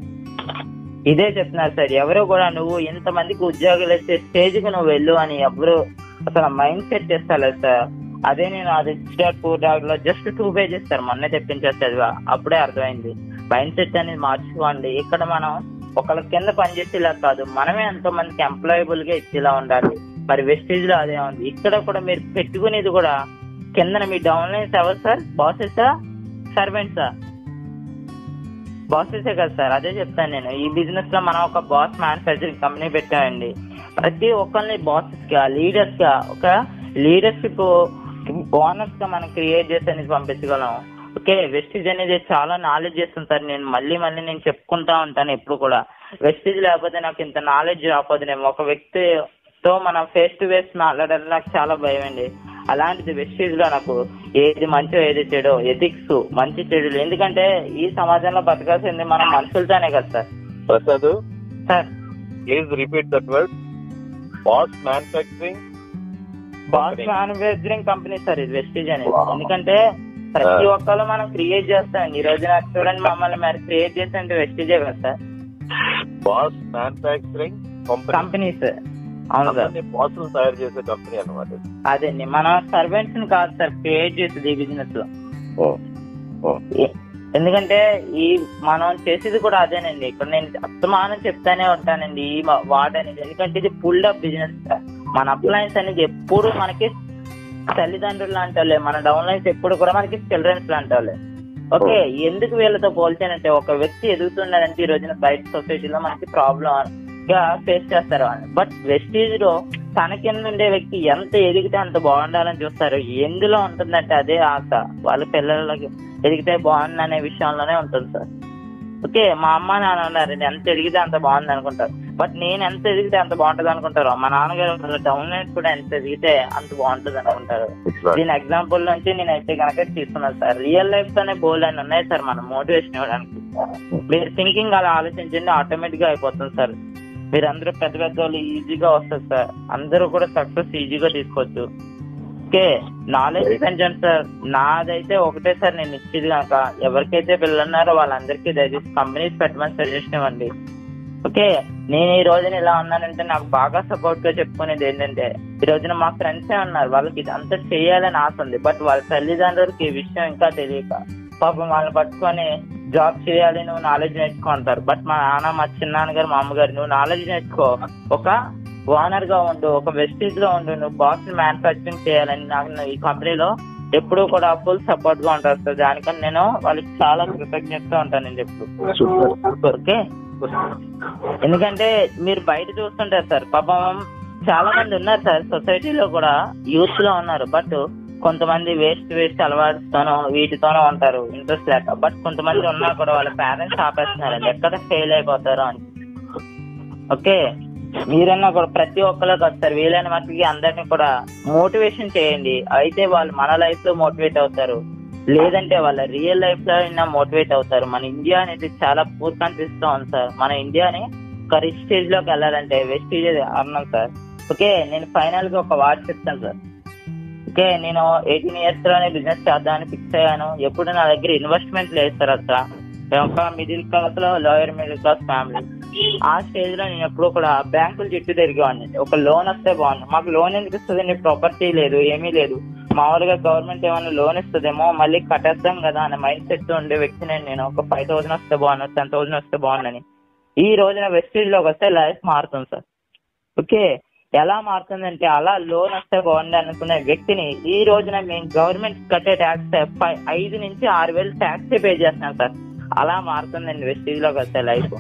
ఇదే చెప్తున్నారు సార్ ఎవరు కూడా నువ్వు ఇంతమందికి ఉద్యోగాలు ఇచ్చే స్టేజ్ కి నువ్వు వెళ్ళు అని ఎవరు అసలు మైండ్ సెట్ చేస్తారు సార్ అదే నేను అది పూర్ డాగ్ లో జస్ట్ టూ పేజెస్ సార్ మొన్నే తెప్పించేస్తుంది అప్పుడే అర్థమైంది మైండ్ సెట్ అనేది మార్చుకోండి ఇక్కడ మనం ఒకళ్ళ కింద పనిచేసేలా కాదు మనమే ఎంతో మందికి ఎంప్లాయబుల్ గా ఇచ్చేలా ఉండాలి మరి వెస్టేజ్ లో అదే ఉంది ఇక్కడ కూడా మీరు పెట్టుకునేది కూడా కింద మీ డౌన్ లైన్స్ ఎవరు సార్ బాసెసా సర్వెంట్సా బాసెసే కదా సార్ అదే చెప్తాను నేను ఈ బిజినెస్ లో మనం ఒక బాస్ మ్యానుఫ్యాక్చరింగ్ కంపెనీ పెట్టామండి ప్రతి ఒక్కరిని బాసెస్ గా లీడర్స్ గా ఒక లీడర్షిప్ ఓనర్స్ గా మనం క్రియేట్ చేసి అనేది పంపించగలం ఓకే వెస్టేజ్ అనేది చాలా నాలెడ్జ్ చేస్తుంది సార్ నేను మళ్ళీ మళ్ళీ నేను చెప్పుకుంటా ఉంటాను ఎప్పుడు కూడా వెస్టేజ్ లేకపోతే నాకు ఇంత నాలెడ్జ్ రాకపోతేనేమో ఒక వ్యక్తితో మనం ఫేస్ టు ఫేస్ మాట్లాడాలి నాకు చాలా భయం అండి అలాంటిది వెస్టేజ్ లో నాకు ఏది మంచో ఏది చెడో ఎథిక్స్ మంచి చెడులు ఎందుకంటే ఈ సమాజంలో బతకాల్సింది మనం మనుషులతోనే కదా sir Prasad sir please repeat that word boss manufacturing boss manufacturing company sir ఇది వెస్టేజ్ అనేది ఎందుకంటే ప్రతి ఒక్కరు మనం క్రియేట్ చేస్తాం ఈ రోజు నాకు చూడండి మమ్మల్ని మరి క్రియేట్ చేస్తే వెస్టేజే కదా sir boss manufacturing company companies అవును సార్ అందరినీ బాసులు తయారు చేసే కంపెనీ అన్నమాట ఇది. అదండి మన సర్వెంట్స్ ని కాదు సార్ క్రియేట్ చేసేది ఈ బిజినెస్ లో ఓ ఓ ఏ- ఎందుకంటే ఈ మనం చేసేది కూడా అదేనండి ఇక్కడ నేను అస్తమానం చెప్తానే ఉంటానండి ఈ మా- వార్డ్ అనేది ఎందుకంటే ఇది ఫుల్ అప్ బిజినెస్ మన అప్లయన్స్ అనేది ఎప్పుడు మనకి తల్లిదండ్రులు లాంటి వాళ్ళే మన డౌన్ లైన్స్ ఎప్పుడు కూడా మనకి చిల్డ్రన్స్ లాంటి వాళ్ళే ఓకే ఎందుకు వీళ్ళతో పోల్చానంటే ఒక వ్యక్తి ఎదుగుతున్నాడంటే ఈ రోజున బయట సొసైటీలో మనకి ప్రాబ్లం గా ఫేస్ చేస్తారు అని బట్ వెస్టీజ్ లో తన కింద ఉండే వ్యక్తి ఎంత ఎదిగితే అంత బాగుండాలని చూస్తారు ఎందులో ఉంటుందంటే అదే ఆశ వాళ్ళ పిల్లలకి ఎదిగితే బాగుంది అనే విషయంలోనే ఉంటుంది సార్ ఓకే మా అమ్మ నాన్న ఉన్నారు ఎంత ఎదిగితే అంత బాగుంది అనుకుంటారు బట్ నేను ఎంత ఎదిగితే అంత బాగుంటుంది అనుకుంటారు మా నాన్నగారు డౌన్ లైన్ కూడా ఎంత ఎదిగితే అంత బాగుంటుంది అనుకుంటారు Exactly. దీని ఎగ్జాంపుల్ నుంచి నేను అయితే కనుక తీసుకున్నాను సార్ రియల్ లైఫ్ తోనే బోల్ అని ఉన్నాయి సార్ మనం మోటివేషన్ ఇవ్వడానికి మీరు థింకింగ్ అలా ఆలోచించండి ఆటోమేటిక్ గా అయిపోతుంది సార్ మీరు అందరూ పెద్ద పెద్ద వాళ్ళు ఈజీగా వస్తారు సార్ అందరూ కూడా సక్సెస్ ఈజీగా తీసుకోవచ్చు ఓకే నాలెడ్జ్ పెంచండి సార్ నాదైతే ఒకటే సార్ నేను ఇచ్చేది కనుక ఎవరికైతే పిల్లలు ఉన్నారో వాళ్ళందరికీ దయచేసి కంపెనీస్ పెట్టమని సజెషన్ ఇవ్వండి ఓకే నేను ఈ రోజున ఇలా ఉన్నానంటే నాకు బాగా సపోర్ట్ గా చెప్పుకునేది ఏంటంటే ఈ రోజున మా ఫ్రెండ్సే ఉన్నారు వాళ్ళకి ఇదంతా చేయాలని ఆశ ఉంది బట్ వాళ్ళ తల్లిదండ్రులకి ఈ విషయం ఇంకా తెలియక పాపం వాళ్ళని పట్టుకొని జాబ్ చేయాలి నువ్వు నాలెడ్జ్ నేర్చుకుంటారు బట్ మా నాన్న మా చిన్నాన్నగారు మా అమ్మగారు నువ్వు నాలెడ్జ్ నేర్చుకో ఒక ఓనర్ గా ఉండు ఒక వెస్టేజ్ లో ఉండు నువ్వు బాక్స్ మ్యానుఫాక్చరింగ్ చేయాలని నాకు ఈ కంపెనీలో ఎప్పుడూ కూడా ఫుల్ సపోర్ట్ గా ఉంటారు సార్ దానికని నేను వాళ్ళకి చాలా కృతజ్ఞతగా ఉంటాను నేను ఎప్పుడు సూపర్ ఓకే ఎందుకంటే మీరు బయట చూస్తుంటారు సార్ పాపం చాలా మంది ఉన్నారు సార్ సొసైటీలో కూడా యూత్ లో ఉన్నారు బట్ కొంతమంది వేస్ట్ వేస్ట్ అలవాటుతోనో వీటితోనో ఉంటారు ఇంట్రెస్ట్ లేక బట్ కొంతమంది ఉన్నా కూడా వాళ్ళ పేరెంట్స్ ఆపేస్తున్నారండి ఎక్కడ ఫెయిల్ అయిపోతారో అని ఓకే మీరన్నా కూడా ప్రతి ఒక్కరికి వస్తారు వీలైన మట్టుకి అందరినీ కూడా మోటివేషన్ చేయండి అయితే వాళ్ళు మన లైఫ్ లో మోటివేట్ అవుతారు లేదంటే వాళ్ళ రియల్ లైఫ్ లో అయినా మోటివేట్ అవుతారు మన ఇండియా అనేది చాలా పూర్ కంట్రీస్ తో ఉంది సార్ మన ఇండియాని ఒక రిచ్ స్టేజ్ లోకి వెళ్ళాలంటే వెస్టేజ్ అన్నాం సార్ ఓకే నేను ఫైనల్ గా ఒక వార్డ్ చెప్తాను సార్ ఓకే నేను ఎయిటీన్ ఇయర్స్ లోనే బిజినెస్ చేద్దామని ఫిక్స్ అయ్యాను ఎప్పుడు నా దగ్గర ఇన్వెస్ట్మెంట్ లేదు సార్ అసలు నేను ఒక మిడిల్ క్లాస్ లో లోయర్ మిడిల్ క్లాస్ ఫ్యామిలీ ఆ స్టేజ్ లో నేను ఎప్పుడు కూడా బ్యాంకులు చుట్టూ తిరిగేవాడిని ఒక లోన్ వస్తే బాగుంది మాకు లోన్ ఎందుకు ఇస్తుంది నీ ప్రాపర్టీ లేదు ఏమీ లేదు మామూలుగా గవర్నమెంట్ ఏమైనా లోన్ ఇస్తుందేమో మళ్ళీ కట్టేద్దాం కదా అనే మైండ్ సెట్ ఉండే వ్యక్తిని నేను ఒక ఫైవ్ థౌసండ్ వస్తే బాగుంది టెన్ థౌసండ్ వస్తే బాగుందని ఈ రోజున వెస్టేజ్ లోకి వస్తే లైఫ్ మారుతుంది సార్ ఓకే ఎలా మారుతుందంటే అలా లోన్ వస్తే బాగుంది అనుకునే వ్యక్తిని ఈ రోజున మేము గవర్నమెంట్ కట్టే ట్యాక్స్ ఐదు నుంచి ఆరు వేలు ట్యాక్స్ పే చేస్తున్నాం సార్ అలా మారుతుందండి వెస్టేజ్ లోకి వస్తే లైఫ్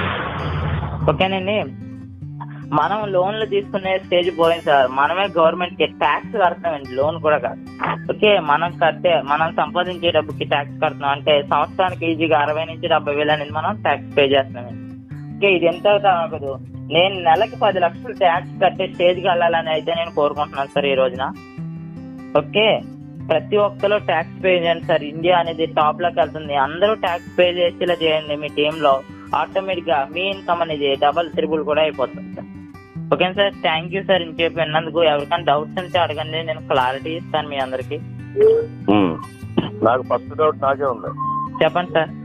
ఓకేనండి మనం లోన్లు తీసుకునే స్టేజ్ పోయింది సార్ మనమే గవర్నమెంట్ కి ట్యాక్స్ కడుతున్నామండి లోన్ కూడా కాదు ఓకే మనం కట్టే మనం సంపాదించే డబ్బుకి ట్యాక్స్ కడుతున్నాం అంటే సంవత్సరానికి ఈజీగా అరవై నుంచి డెబ్బై వేలు అనేది మనం ట్యాక్స్ పే చేస్తున్నామండి ఓకే ఇది ఎంత అవుతామకదు నేను నెలకి పది లక్షలు ట్యాక్స్ కట్టే స్టేజ్కి వెళ్ళాలని అయితే నేను కోరుకుంటున్నాను సార్ ఈ రోజున ఓకే ప్రతి ఒక్కరు ట్యాక్స్ పే చేయండి సార్ ఇండియా అనేది టాప్ లోకి వెళ్తుంది అందరూ ట్యాక్స్ పే చేసేలా చేయండి మీ టీమ్ లో ఆటోమేటిక్ గా మీ ఇన్కమ్ అనేది డబల్ త్రిబుల్ కూడా అయిపోతుంది sir okay sir thank you sir ఇంకేపు విన్నందుకు ఎవరికైనా డౌట్స్ ఉంటే అడగండి నేను క్లారిటీ ఇస్తాను మీ అందరికి ఉమ్. నాకు ఫస్ట్ డౌట్ నాకే ఉంది చెప్పండి సార్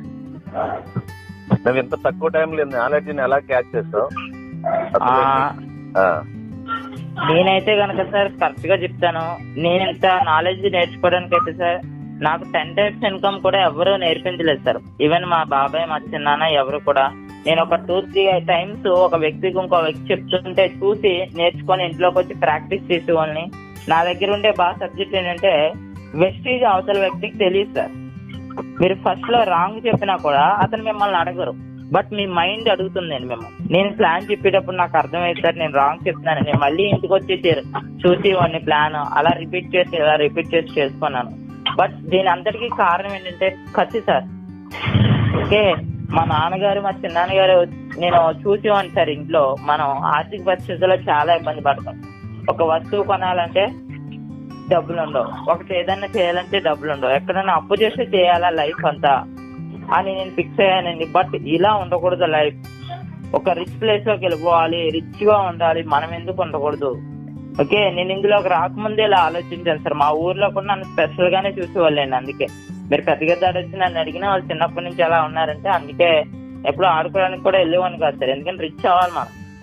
నువ్వు ఇంత తక్కువ టైంలో నాలెడ్జ్ని ఎలా క్యాచ్ చేస్తావు ఆ, ఆ, నేనైతే కనుక సార్ కరెక్ట్ గా చెప్తాను నేను ఇంత నాలెడ్జ్ నేర్చుకోవడానికి అయితే సార్ నాకు టెన్ టైప్స్ ఇన్కమ్ కూడా ఎవరు నేర్పించలేదు సార్ ఈవెన్ మా బాబాయ్ మా చిన్నాన్న ఎవరు కూడా నేను ఒక టూ త్రీ టైమ్స్ ఒక వ్యక్తికి ఇంకో వ్యక్తి చెప్తుంటే చూసి నేర్చుకొని ఇంట్లోకి వచ్చి ప్రాక్టీస్ చేసేవాళ్ళని నా దగ్గర ఉండే బాగా సబ్జెక్ట్ ఏంటంటే వెస్టీజ్ అవతల వ్యక్తికి తెలియదు సార్ మీరు ఫస్ట్ లో రాంగ్ చెప్పినా కూడా అతను మిమ్మల్ని అడగరు బట్ మీ మైండ్ అడుగుతుందండి మేము నేను ప్లాన్ చెప్పేటప్పుడు నాకు అర్థమైంది సార్ నేను రాంగ్ చెప్తున్నాను నేను మళ్ళీ ఇంటికి వచ్చి చే- చూసి వాడిని ప్లాన్ అలా రిపీట్ చేసి అలా రిపీట్ చేసి చేసుకున్నాను బట్ దీని అంతటికీ కారణం ఏంటంటే ఖర్చు సార్ ఓకే మా నాన్నగారు మా చిన్నాన్నగారు నేను చూసేవాడిని సార్ ఇంట్లో మనం ఆర్థిక పరిస్థితుల్లో చాలా ఇబ్బంది పడతాం ఒక వస్తువు కొనాలంటే డబ్బులు ఉండవు ఒకటి ఏదైనా చేయాలంటే డబ్బులు ఉండవు ఎక్కడైనా అప్పు చేస్తే చేయాలా లైఫ్ అంతా అని నేను ఫిక్స్ అయ్యానండి బట్ ఇలా ఉండకూడదు లైఫ్ ఒక రిచ్ ప్లేస్ లోకి వెళ్ళిపోవాలి రిచ్ గా ఉండాలి మనం ఎందుకు ఉండకూడదు ఓకే నేను ఇందులోకి రాకముందే ఇలా ఆలోచించాను సార్ మా ఊర్లో కూడా నన్ను స్పెషల్ గానే చూసేవాళ్ళండి అందుకే మీరు పెద్ద పెద్ద వచ్చి నన్ను అడిగినా వాళ్ళు చిన్నప్పటి నుంచి ఎలా ఉన్నారంటే అందుకే ఎప్పుడు ఆడుకోవడానికి కూడా వెళ్ళేవాడిని కాదు సార్ ఎందుకంటే రిచ్ అవ్వాలి మనం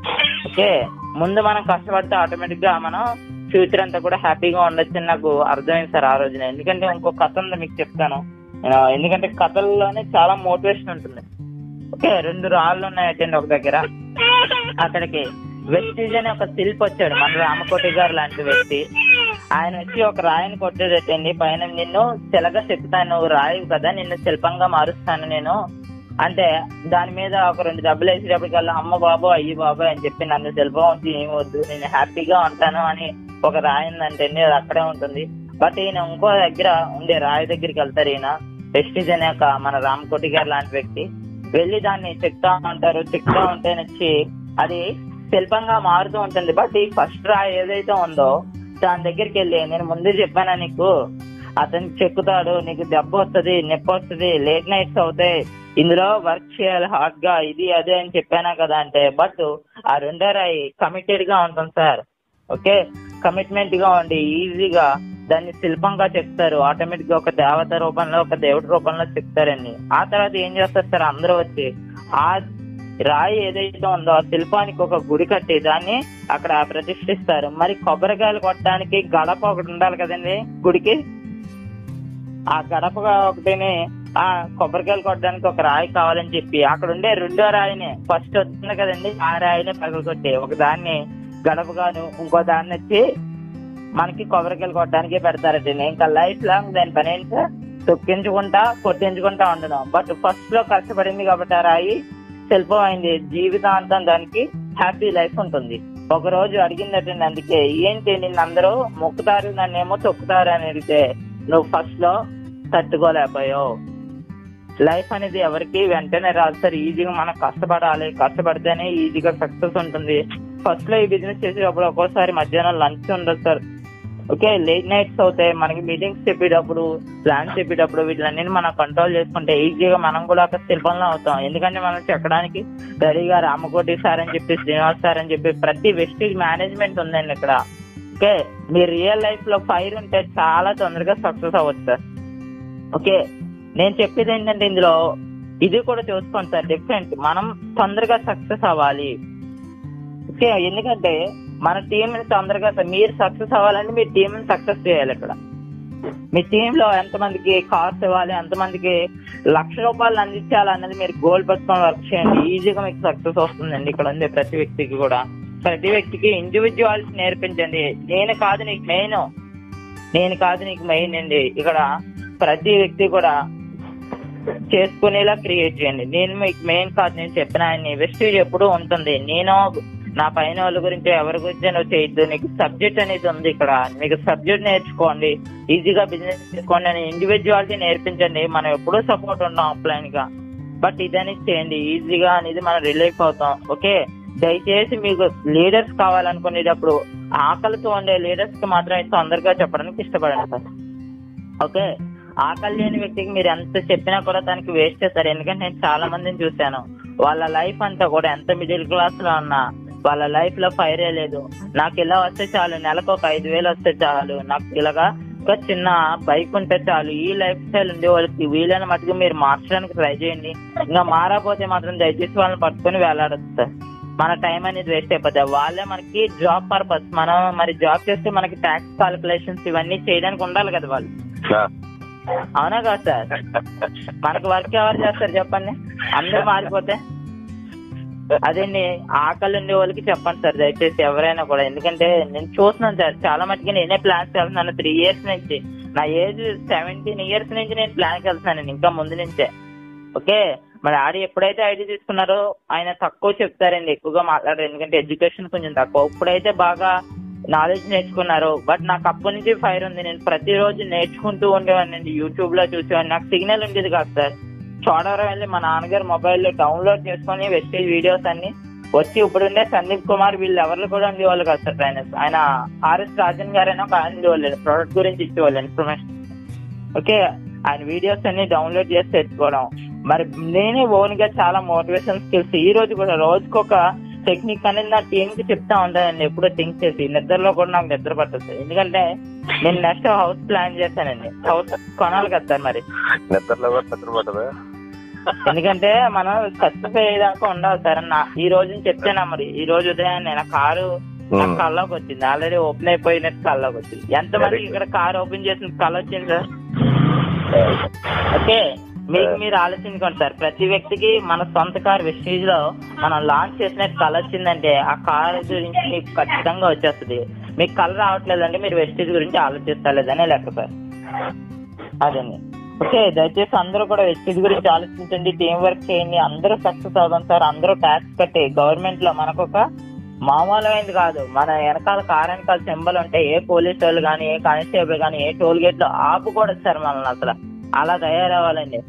ఓకే ముందు మనం కష్టపడితే ఆటోమేటిక్ గా మనం ఫ్యూచర్ అంతా కూడా హ్యాపీగా ఉండొచ్చు నాకు అర్థమైంది సార్ ఆ రోజున ఎందుకంటే ఇంకో కథ ఉంది మీకు చెప్తాను ఆ, ఎందుకంటే కథల్లోనే చాలా మోటివేషన్ ఉంటుంది ఓకే రెండు రాళ్ళు ఉన్నాయటండి ఒక దగ్గర అక్కడికి వెస్టీజ్ అనే ఒక శిల్పి వచ్చాడు మన రామకోటి గారు లాంటి వ్యక్తి ఆయన వచ్చి ఒక రాయిని కొట్టేటట్టండి పైన నిన్ను శిలగా చెప్తాను నువ్వు రాయి కదా నిన్ను శిల్పంగా మారుస్తాను నేను అంటే దాని మీద ఒక రెండు డబ్బులు వేసేటప్పటికల్లా అమ్మ బాబు అయ్యి బాబు అని చెప్పి నన్ను శిల్పం వచ్చి ఏం వద్దు నేను హ్యాపీగా ఉంటాను అని ఒక రాయి ఉందంటే అది అక్కడే ఉంటుంది బట్ ఈయన ఇంకో దగ్గర ఉండే రాయి దగ్గరికి వెళ్తారు ఈయన వెస్టీజ్ అనే ఒక మన రామకోటి గారు లాంటి వ్యక్తి వెళ్ళి దాన్ని చెక్తా ఉంటారు చెక్తా ఉంటే వచ్చి అది శిల్పంగా మారుతూ ఉంటుంది బట్ ఈ ఫస్ట్ రాయి ఏదైతే ఉందో దాని దగ్గరికి వెళ్ళి నేను ముందే చెప్పానా నీకు అతను చెక్కుతాడు నీకు దెబ్బ వస్తుంది నొప్పి వస్తుంది లేట్ నైట్స్ అవుతాయి ఇందులో వర్క్ చేయాలి హార్డ్ గా ఇది అదే అని చెప్పానా కదా అంటే బట్ ఆ రెండో రాయి కమిటెడ్ గా ఉంటుంది సార్ ఓకే కమిట్మెంట్ గా ఉండి ఈజీగా దాన్ని శిల్పంగా చెప్తారు ఆటోమేటిక్ గా ఒక దేవత రూపంలో ఒక దేవుడి రూపంలో చెప్తారండి ఆ తర్వాత ఏం చేస్తారు సార్ అందరూ వచ్చి ఆ రాయి ఏదైతే ఉందో ఆ శిల్పానికి ఒక గుడి కట్టి దాన్ని అక్కడ ప్రతిష్ఠిస్తారు మరి కొబ్బరికాయలు కొట్టడానికి గడప ఒకటి ఉండాలి కదండి గుడికి ఆ గడప ఒకటిని ఆ కొబ్బరికాయలు కొట్టడానికి ఒక రాయి కావాలని చెప్పి అక్కడ ఉండే రెండో రాయిని ఫస్ట్ వస్తుంది కదండి ఆ రాయిని పగలగొట్టి ఒక దాన్ని గడపగాను ఇంకో దాన్ని వచ్చి మనకి కొబ్బరికాయలు కొట్టడానికి పెడతారట ఇంకా లైఫ్ లాంగ్ దాని పని ఏంటి సార్ తొక్కించుకుంటా కొట్టించుకుంటా ఉండడం బట్ ఫస్ట్ లో కష్టపడింది కాబట్టి ఆ రాయి శిల్పం అయింది జీవితాంతం దానికి హ్యాపీ లైఫ్ ఉంటుంది ఒక రోజు అడిగిందటండి అందుకే ఏంటి నిన్ను అందరూ మొక్కుతారు నన్నేమో తొక్కుతారు అని అడిగితే నువ్వు ఫస్ట్ లో తట్టుకోలేకపోయావు లైఫ్ అనేది ఎవరికి వెంటనే రాదు సార్ ఈజీగా మనం కష్టపడాలి కష్టపడితేనే ఈజీగా సక్సెస్ ఉంటుంది ఫస్ట్ లో ఈ బిజినెస్ చేసేటప్పుడు ఒక్కోసారి మధ్యాహ్నం లంచ్ ఉండదు సార్ ఓకే లేట్ నైట్స్ అవుతాయి మనకి మీటింగ్స్ చెప్పేటప్పుడు ప్లాన్స్ చెప్పేటప్పుడు వీటిలన్నీ మనం కంట్రోల్ చేసుకుంటే ఈజీగా మనం కూడా ఒక శిల్పంలో అవుతాం ఎందుకంటే మనం చెక్కడానికి రెడీగా రామకోటి సార్ అని చెప్పి శ్రీనివాస్ సార్ అని చెప్పి ప్రతి వెస్టేజ్ మేనేజ్మెంట్ ఉందండి ఇక్కడ ఓకే మీ రియల్ లైఫ్ లో ఫైర్ ఉంటే చాలా తొందరగా సక్సెస్ అవ్వచ్చు సార్ ఓకే నేను చెప్పేది ఏంటంటే ఇందులో ఇది కూడా చూసుకోండి సార్ డిఫరెంట్ మనం తొందరగా సక్సెస్ అవ్వాలి ఓకే ఎందుకంటే మన టీం తొందరగా మీరు సక్సెస్ అవ్వాలంటే మీ టీం సక్సెస్ చేయాలి ఇక్కడ మీ టీమ్ లో ఎంతమందికి కార్స్ ఇవ్వాలి ఎంతమందికి లక్ష రూపాయలు అందించాలి అన్నది మీరు గోల్ పెట్టుకొని వర్క్ చేయండి ఈజీగా మీకు సక్సెస్ వస్తుందండి ఇక్కడ ఉంది ప్రతి వ్యక్తికి కూడా ప్రతి వ్యక్తికి ఇండివిజువాలిటీ నేర్పించండి నేను కాదు నీకు మెయిన్ నేను కాదు నీకు మెయిన్ అండి ఇక్కడ ప్రతి వ్యక్తి కూడా చేసుకునేలా క్రియేట్ చేయండి నేను మీకు మెయిన్ కాదు నేను చెప్పిన ఆయన వెస్టేజ్ ఎప్పుడూ ఉంటుంది నేను నా పైన వాళ్ళ గురించి ఎవరి గురించి నువ్వు చేయొద్దు నీకు సబ్జెక్ట్ అనేది ఉంది ఇక్కడ మీకు సబ్జెక్ట్ నేర్చుకోండి ఈజీగా బిజినెస్ చేసుకోండి అని ఇండివిజువాలిటీ నేర్పించండి మనం ఎప్పుడూ సపోర్ట్ ఉన్నాం ఆఫ్లైన్ గా బట్ ఇదనేది చేయండి ఈజీగా అనేది మనం రిలీఫ్ అవుతాం ఓకే దయచేసి మీకు లీడర్స్ కావాలనుకునేటప్పుడు ఆకలితో ఉండే లీడర్స్ కి మాత్రం తొందరగా చెప్పడానికి ఇష్టపడండి సార్ ఓకే ఆకలి లేని వ్యక్తికి మీరు ఎంత చెప్పినా కూడా తనకి వేస్ట్ చేస్తారు ఎందుకంటే నేను చాలా మందిని చూశాను వాళ్ళ లైఫ్ అంతా కూడా ఎంత మిడిల్ క్లాస్ లో ఉన్నా వాళ్ళ లైఫ్ లో ఫైరే లేదు నాకు ఇలా వస్తే చాలు నెలకు ఒక ఐదు వేలు వస్తే చాలు నాకు ఇలాగా ఒక చిన్న బైక్ ఉంటే చాలు ఈ లైఫ్ స్టైల్ ఉండే వాళ్ళకి వీలైన మటుకు మీరు మార్చడానికి ట్రై చేయండి ఇంకా మారకపోతే మాత్రం దయచేసి వాళ్ళని పట్టుకొని వేలాడచ్చు సార్ మన టైం అనేది వేస్ట్ అయిపోతుంది వాళ్ళే మనకి జాబ్ పర్పస్ మనం మరి జాబ్ చేస్తే మనకి ట్యాక్స్ కాలిక్యులేషన్స్ ఇవన్నీ చేయడానికి ఉండాలి కదా వాళ్ళు అవునా కాదు సార్ మనకు వర్క్ ఎవరు చేస్తారు చెప్పండి అందరూ మారిపోతే అదేండి ఆకలి ఉండే వాళ్ళకి చెప్పండి సార్ దయచేసి ఎవరైనా కూడా ఎందుకంటే నేను చూస్తున్నాను సార్ చాలా మటుకి నేనే ప్లాన్స్ వెళ్తున్నాను త్రీ ఇయర్స్ నుంచి నా ఏజ్ సెవెంటీన్ ఇయర్స్ నుంచి నేను ప్లాన్కి వెళ్తున్నాను ఇంకా ముందు నుంచే ఓకే మరి ఆడి ఎప్పుడైతే ఐడి తీసుకున్నారో ఆయన తక్కువ చెప్తారండి ఎక్కువగా మాట్లాడారు ఎందుకంటే ఎడ్యుకేషన్ కొంచెం తక్కువ ఇప్పుడైతే బాగా నాలెడ్జ్ నేర్చుకున్నారు బట్ నాకు అప్పటి నుంచి ఫైర్ ఉంది నేను ప్రతిరోజు నేర్చుకుంటూ ఉండేవాడిని యూట్యూబ్ లో చూసేవాడిని నాకు సిగ్నల్ ఉండేది కాదు సార్ చూడవరం వెళ్ళి మా నాన్నగారు మొబైల్లో డౌన్లోడ్ చేసుకొని వెస్టేజ్ వీడియోస్ అన్ని వచ్చి ఇప్పుడుండే సందీప్ కుమార్ వీళ్ళు ఎవరు కూడా ఉండేవాళ్ళు కాదు సార్ ట్రైనర్స్ ఆయన ఆర్ఎస్ రాజన్ గారైనా ఒక ఆయన ఉండేవాళ్ళు ప్రోడక్ట్ గురించి ఇచ్చేవాళ్ళు ఇన్ఫర్మేషన్ ఓకే ఆయన వీడియోస్ అన్ని డౌన్లోడ్ చేసి తెచ్చుకోవడం మరి నేనే ఓన్ గా చాలా మోటివేషన్ స్కిల్స్ ఈ రోజు కూడా రోజుకొక టెక్నిక్ అనేది నా టీం కి చెప్తా ఉంటానండి ఎప్పుడో థింక్ చేసి నిద్రలో కూడా నాకు నిద్ర పట్టదు ఎందుకంటే నేను నెక్స్ట్ హౌస్ ప్లాన్ చేశానండి హౌస్ కొనాలి కదా సార్ మరి నిద్రలో కూడా నిద్ర పట్టదా ఎందుకంటే మనం సక్సెస్ అయ్యేదాకా ఉండాలి సార్ నా ఈ రోజు నుంచి చెప్తేనా మరి ఈ రోజు ఉదయం నేను కారు నా Hmm. కళ్ళలోకి వచ్చింది ఆల్రెడీ ఓపెన్ అయిపోయినట్టు కళ్ళలోకి వచ్చింది ఎంత మంది ఇక్కడ కార్ ఓపెన్ చేసిన కళ వచ్చింది సార్ ఓకే మీకు మీరు ఆలోచించుకోండి సార్ ప్రతి వ్యక్తికి మన సొంత కార్ వెస్టేజ్ లో మనం లాంచ్ చేసినట్టు కళ వచ్చిందంటే ఆ కార్ గురించి మీకు ఖచ్చితంగా వచ్చేస్తుంది మీకు కళ రావట్లేదంటే మీరు వెస్టేజ్ గురించి ఆలోచిస్తలేదనే లెక్క సార్ అదండి ఓకే దయచేసి అందరూ కూడా వెస్టేజ్ గురించి ఆలోచించండి టీం వర్క్ చేయండి అందరూ సక్సెస్ అవుదాం సార్ అందరూ ట్యాక్స్ కట్టి గవర్నమెంట్ లో మనకు ఒక మామూలమైంది కాదు మన వెనకాల కార్ వెనకాల సింబల్ ఉంటే ఏ పోలీస్ వాళ్ళు కానీ ఏ కానిస్టేబుల్ కానీ ఏ టోల్ గేట్ లో ఆపుకూడదు సార్ మనల్ని అసలు అలా తయారవ్వాలండి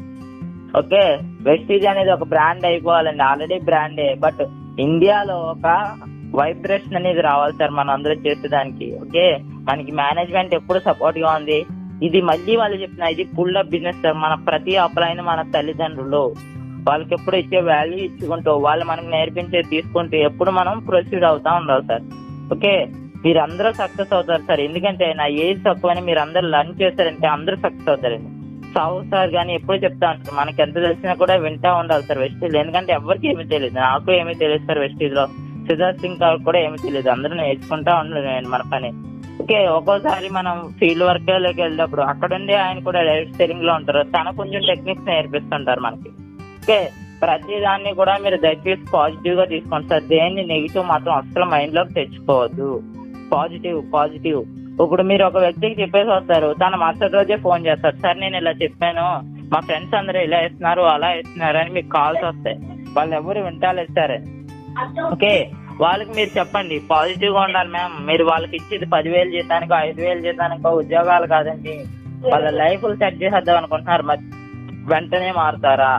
ఓకే వెస్టీజ్ అనేది ఒక బ్రాండ్ అయిపోవాలండి ఆల్రెడీ బ్రాండే బట్ ఇండియాలో ఒక వైబ్రేషన్ అనేది రావాలి సార్ మనం అందరూ చేసేదానికి ఓకే మనకి మేనేజ్మెంట్ ఎప్పుడు సపోర్ట్ గా ఉంది ఇది మళ్ళీ వాళ్ళు చెప్తున్నా ఇది ఫుల్ ఆఫ్ బిజినెస్ సార్ మన ప్రతి అప్లైన మన తల్లిదండ్రులు వాళ్ళకి ఎప్పుడు ఇచ్చే వాల్యూ ఇచ్చుకుంటూ వాళ్ళు మనకు నేర్పించే తీసుకుంటూ ఎప్పుడు మనం ప్రొసీడ్ అవుతా ఉండాలి సార్ ఓకే మీరందరూ సక్సెస్ అవుతారు సార్ ఎందుకంటే నా ఏజ్ తక్కువని మీరు అందరూ లర్న్ చేశారంటే అందరూ సక్సెస్ అవుతారండి సావు సార్ కానీ ఎప్పుడు చెప్తా ఉంటారు మనకి ఎంత తెలిసినా కూడా వింటా ఉండాలి సార్ వెస్టీజ్ ఎందుకంటే ఎవరికి ఏమీ తెలియదు నాకు ఏమీ తెలియదు సార్ వెస్టీజ్ లో సిద్ధార్థ్ సింగ్ గారికి కూడా ఏమీ తెలియదు అందరూ నేర్చుకుంటా ఉండలేదు మన పని ఓకే ఒక్కోసారి మనం ఫీల్డ్ వర్క్ లోకి వెళ్ళినప్పుడు అక్కడ ఉండి ఆయన కూడా డైరెక్ట్ సెల్లింగ్ లో ఉంటారు తన కొంచెం టెక్నిక్స్ నేర్పిస్తుంటారు మనకి ఓకే ప్రతి దాన్ని కూడా మీరు దయచేసి పాజిటివ్ గా తీసుకోండి సార్ దేన్ని నెగిటివ్ మాత్రం అసలు మైండ్ లోకి తెచ్చుకోవద్దు పాజిటివ్ పాజిటివ్ ఇప్పుడు మీరు ఒక వ్యక్తికి చెప్పేసి వస్తారు తన మరుసటి రోజే ఫోన్ చేస్తారు సార్ నేను ఇలా చెప్పాను మా ఫ్రెండ్స్ అందరూ ఇలా ఇస్తున్నారు అలా ఇస్తున్నారు అని మీకు కాల్స్ వస్తాయి వాళ్ళు ఎవరు వింటాలేదు సార్ ఓకే వాళ్ళకి మీరు చెప్పండి పాజిటివ్ గా ఉండాలి మ్యామ్ మీరు వాళ్ళకి ఇచ్చేది పదివేలు జీతానికో ఐదు వేలు జీతానికో ఉద్యోగాలు కాదండి వాళ్ళ లైఫ్ సెట్ చేసేద్దాం అనుకుంటున్నారు మరి వెంటనే మారుతారా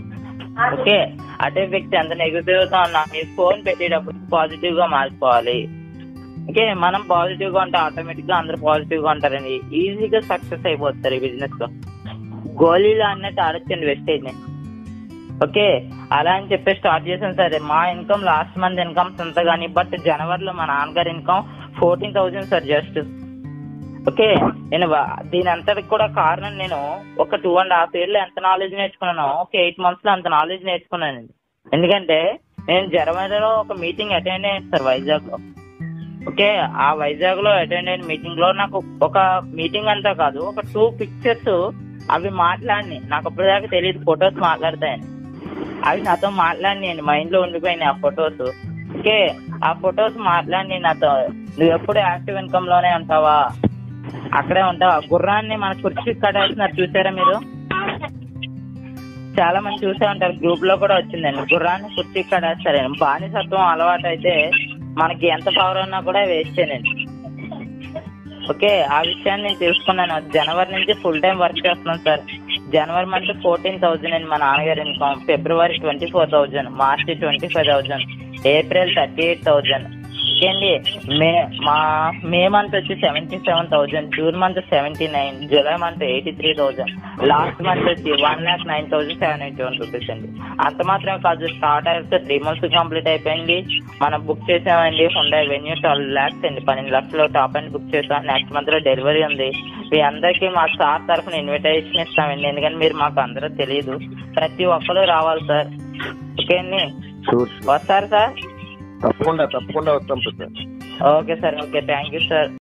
ఓకే అదే వ్యక్తి ఎంత నెగిటివ్ గా ఉన్నా మీరు ఫోన్ పెట్టేటప్పుడు పాజిటివ్ గా మారిపోవాలి ఓకే మనం పాజిటివ్ గా ఉంటే ఆటోమేటిక్ గా అందరూ పాజిటివ్ గా ఉంటారండి ఈజీగా సక్సెస్ అయిపోతారు ఈ బిజినెస్ లో గోళీలు అన్నట్టు ఆడొచ్చండి వెస్టేజ్ ని ఓకే అలా అని చెప్పి స్టార్ట్ చేసాను సరే మా ఇన్కమ్ లాస్ట్ మంత్ ఇన్కమ్ సొంత కానీ బట్ జనవరిలో మా నాన్నగారి income fourteen thousand sir just okay నేను వా- దీని అంతటికి కూడా కారణం నేను ఒక టూ అండ్ హాఫ్ ఇయర్ లో ఎంత నాలెడ్జ్ నేర్చుకున్నానో ఒక ఎయిట్ మంత్స్ లో అంత నాలెడ్జ్ నేర్చుకున్నానండి ఎందుకంటే నేను జనవరిలో ఒక మీటింగ్ అటెండ్ అయ్యాను సార్ వైజాగ్ లో ఓకే ఆ వైజాగ్ లో అటెండ్ అయిన మీటింగ్ లో నాకు ఒక మీటింగ్ అంతా కాదు ఒక టూ పిక్చర్స్ అవి మాట్లాడి నాకు అప్పటిదాకా తెలియదు ఫొటోస్ మాట్లాడతాయని అవి నాతో మాట్లాడి మైండ్ లో ఉండిపోయినాయి ఆ ఫొటోస్ ఓకే ఆ ఫొటోస్ మాట్లాడి నాతో నువ్వు ఎప్పుడు యాక్టివ్ ఇన్కమ్ లోనే ఉంటావా అక్కడే ఉంటావా గుర్రాన్ని మన కుర్చీ కట్టేస్తున్నారు చూసారా మీరు చాలా మంది చూసే ఉంటారు గ్రూప్ లో కూడా వచ్చిందండి గుర్రాన్ని కుర్చీ కట్టేస్తారండి బానిసత్వం అలవాటు అయితే మనకి ఎంత పవర్ ఉన్నా కూడా వేస్తేనండి ఓకే ఆ విషయాన్ని నేను తెలుసుకున్నాను జనవరి నుంచి ఫుల్ టైం వర్క్ చేస్తున్నాను సార్ జనవరి మంత్ ఫోర్టీన్ థౌజండ్ అండి మా నాన్నగారి ఇన్కమ్ ఫిబ్రవరి twenty four thousand March twenty five thousand April thirty eight thousand okay May మా మే మంత్ వచ్చి seventy seven thousand June month seventy nine July month eighty three thousand last month వచ్చి one lakh nine thousand seven eighty one rupees అండి అంత మాత్రం కాదు start అయితే three months complete అయిపోయింది మనం బుక్ చేసామండి హుండా వెన్యూ ట్వెల్వ్ ల్యాక్స్ అండి పన్నెండు లక్షలు టాప్ అండ్ బుక్ చేసాం నెక్స్ట్ మంత్ లో డెలివరీ ఉంది మీ అందరికీ మా సార్ తరఫున ఇన్విటేషన్ ఇస్తామండి ఎందుకంటే మీరు మాకు అందరూ తెలియదు ప్రతి ఒక్కరు రావాలి సార్ ఓకే అండి షూర్ వస్తారు సార్ తప్పకుండా తప్పకుండా వస్తాం sir okay sir okay thank you sir